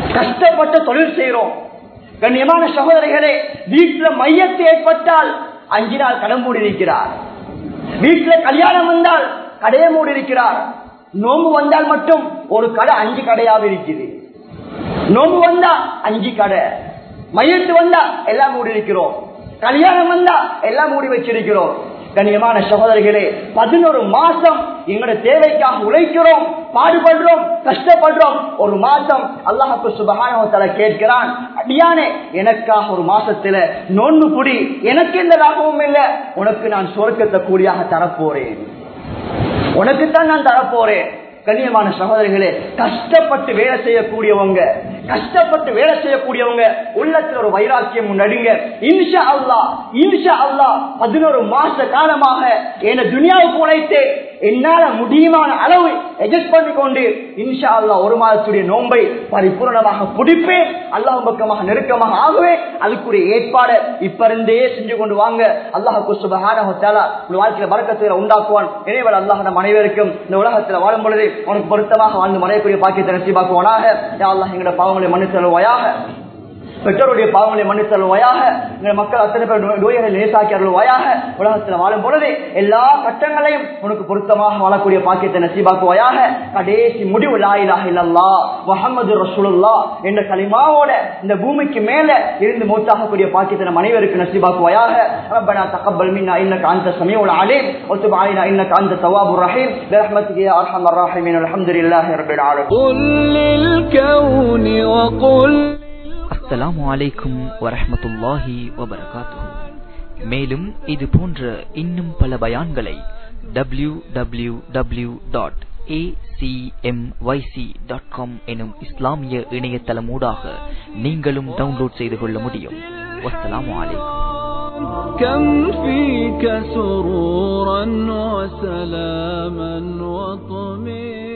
கஷ்டப்பட்டு தொழில் செய்கிறோம் கண்ணியமான சகோதரிகளே வீட்டுல மையத்தை ஏற்பட்டால் அஞ்சு நாள் கடன் மூடி இருக்கிறார் வீட்டுல கல்யாணம் வந்தால் கடையை மூடி இருக்கிறார் நோம்பு வந்தால் மட்டும் ஒரு கடை அஞ்சு கடையாக இருக்குது நோம்பு வந்தா அஞ்சு கடை மையத்து வந்தா எல்லாம் மூடி இருக்கிறோம் கல்யாணம் வந்தா எல்லாம் மூடி வச்சிருக்கிறோம் கண்ணியமான சகோதரிகளே பதினோரு மாசம் எங்களோட தேவைக்காக உழைக்கிறோம் பாடுபடுறோம் கஷ்டப்படுறோம் ஒரு மாசம் அல்லாஹு சுபகான கேட்கிறான் அடியானே எனக்காக ஒரு மாசத்துல நோன்பு குடி எனக்கு எந்த லாபமும் இல்லை உனக்கு நான் சொர்க்கத்தை கூலியாக தரப்போறேன் உனக்குத்தான் நான் தரப்போறேன் கண்ணியமான சகோதரிகளே கஷ்டப்பட்டு வேலை செய்யக்கூடியவங்க கஷ்டப்பட்டு வேலை செய்யக்கூடியவங்க உள்ளத்துல ஒரு வைராக்கியம் நடுங்க இன்ஷா அல்லா இன்ஷா அல்லா பதினோரு மாச காலமாக என்ன துனியாவுக்கு உழைத்து என்னால முடியுமான அளவு எஜஸ்ட் பண்ணி கொண்டு இன்ஷா அல்லா ஒரு மாதத்துடைய நோன்பை பரிபூர்ணமாக பிடிப்பேன் அல்லாஹ் பக்கமாக நெருக்கமாக ஆகுவேன் அதுக்குரிய ஏற்பாடு இப்ப இருந்தே செஞ்சு கொண்டு வாங்க அல்லாஹுக்கு சுபகான வாழ்க்கையில பறக்கத்துல உண்டாக்குவான் இணைவல் அல்லாஹ் நம் அனைவருக்கும் இந்த உலகத்துல வாழும் பொழுது உனக்கு பொருத்தமாக வாழ்ந்து மறையக்கூடிய பாக்கியத்தை நசிபாக்குவானாக அல்லாஹ் எங்களோட பாவங்களை மன்னித்தருவாயாக பெற்றோருடைய பாவங்களை மன்னித்தருவாயாக எங்கள் மக்கள் அத்தனை பேர் நோய்களை லேசாக்கி அருள்வாயாக உலகத்தில் வாழும் பொழுது எல்லா கட்டங்களையும் உனக்கு பொருத்தமாக வாழக்கூடிய பாக்கியத்தை நசீபாக்குவாயாக கடைசி முடிவு லாயிலாக இல்லல்லா முகமது ரசூலுல்லா என்ற களிமாவோட இந்த பூமிக்கு மேல இருந்து மூத்தாகக்கூடிய பாக்கியத்தை நம் அனைவருக்கு நசீபாக்குவாயாக ربنا تقبل منا انك انت السميع العليم وتب علينا انك انت التواب الرحيم برحمتك يا ارحم الراحمين الحمد لله رب العالمين قل للكون وقل அஸ்ஸலாமு அலைக்கும் வரஹ்மத்துல்லாஹி வபரகாத்துஹு மேலும் இது போன்ற இன்னும் பல பயான்களை W W W dot dot com எனும் இஸ்லாமிய இணையதளமூடாக நீங்களும் டவுன்லோட் செய்து கொள்ள முடியும் வஸ்ஸலாமு அலைக்கும் كم فيك سرورا وسلاما وطمئنا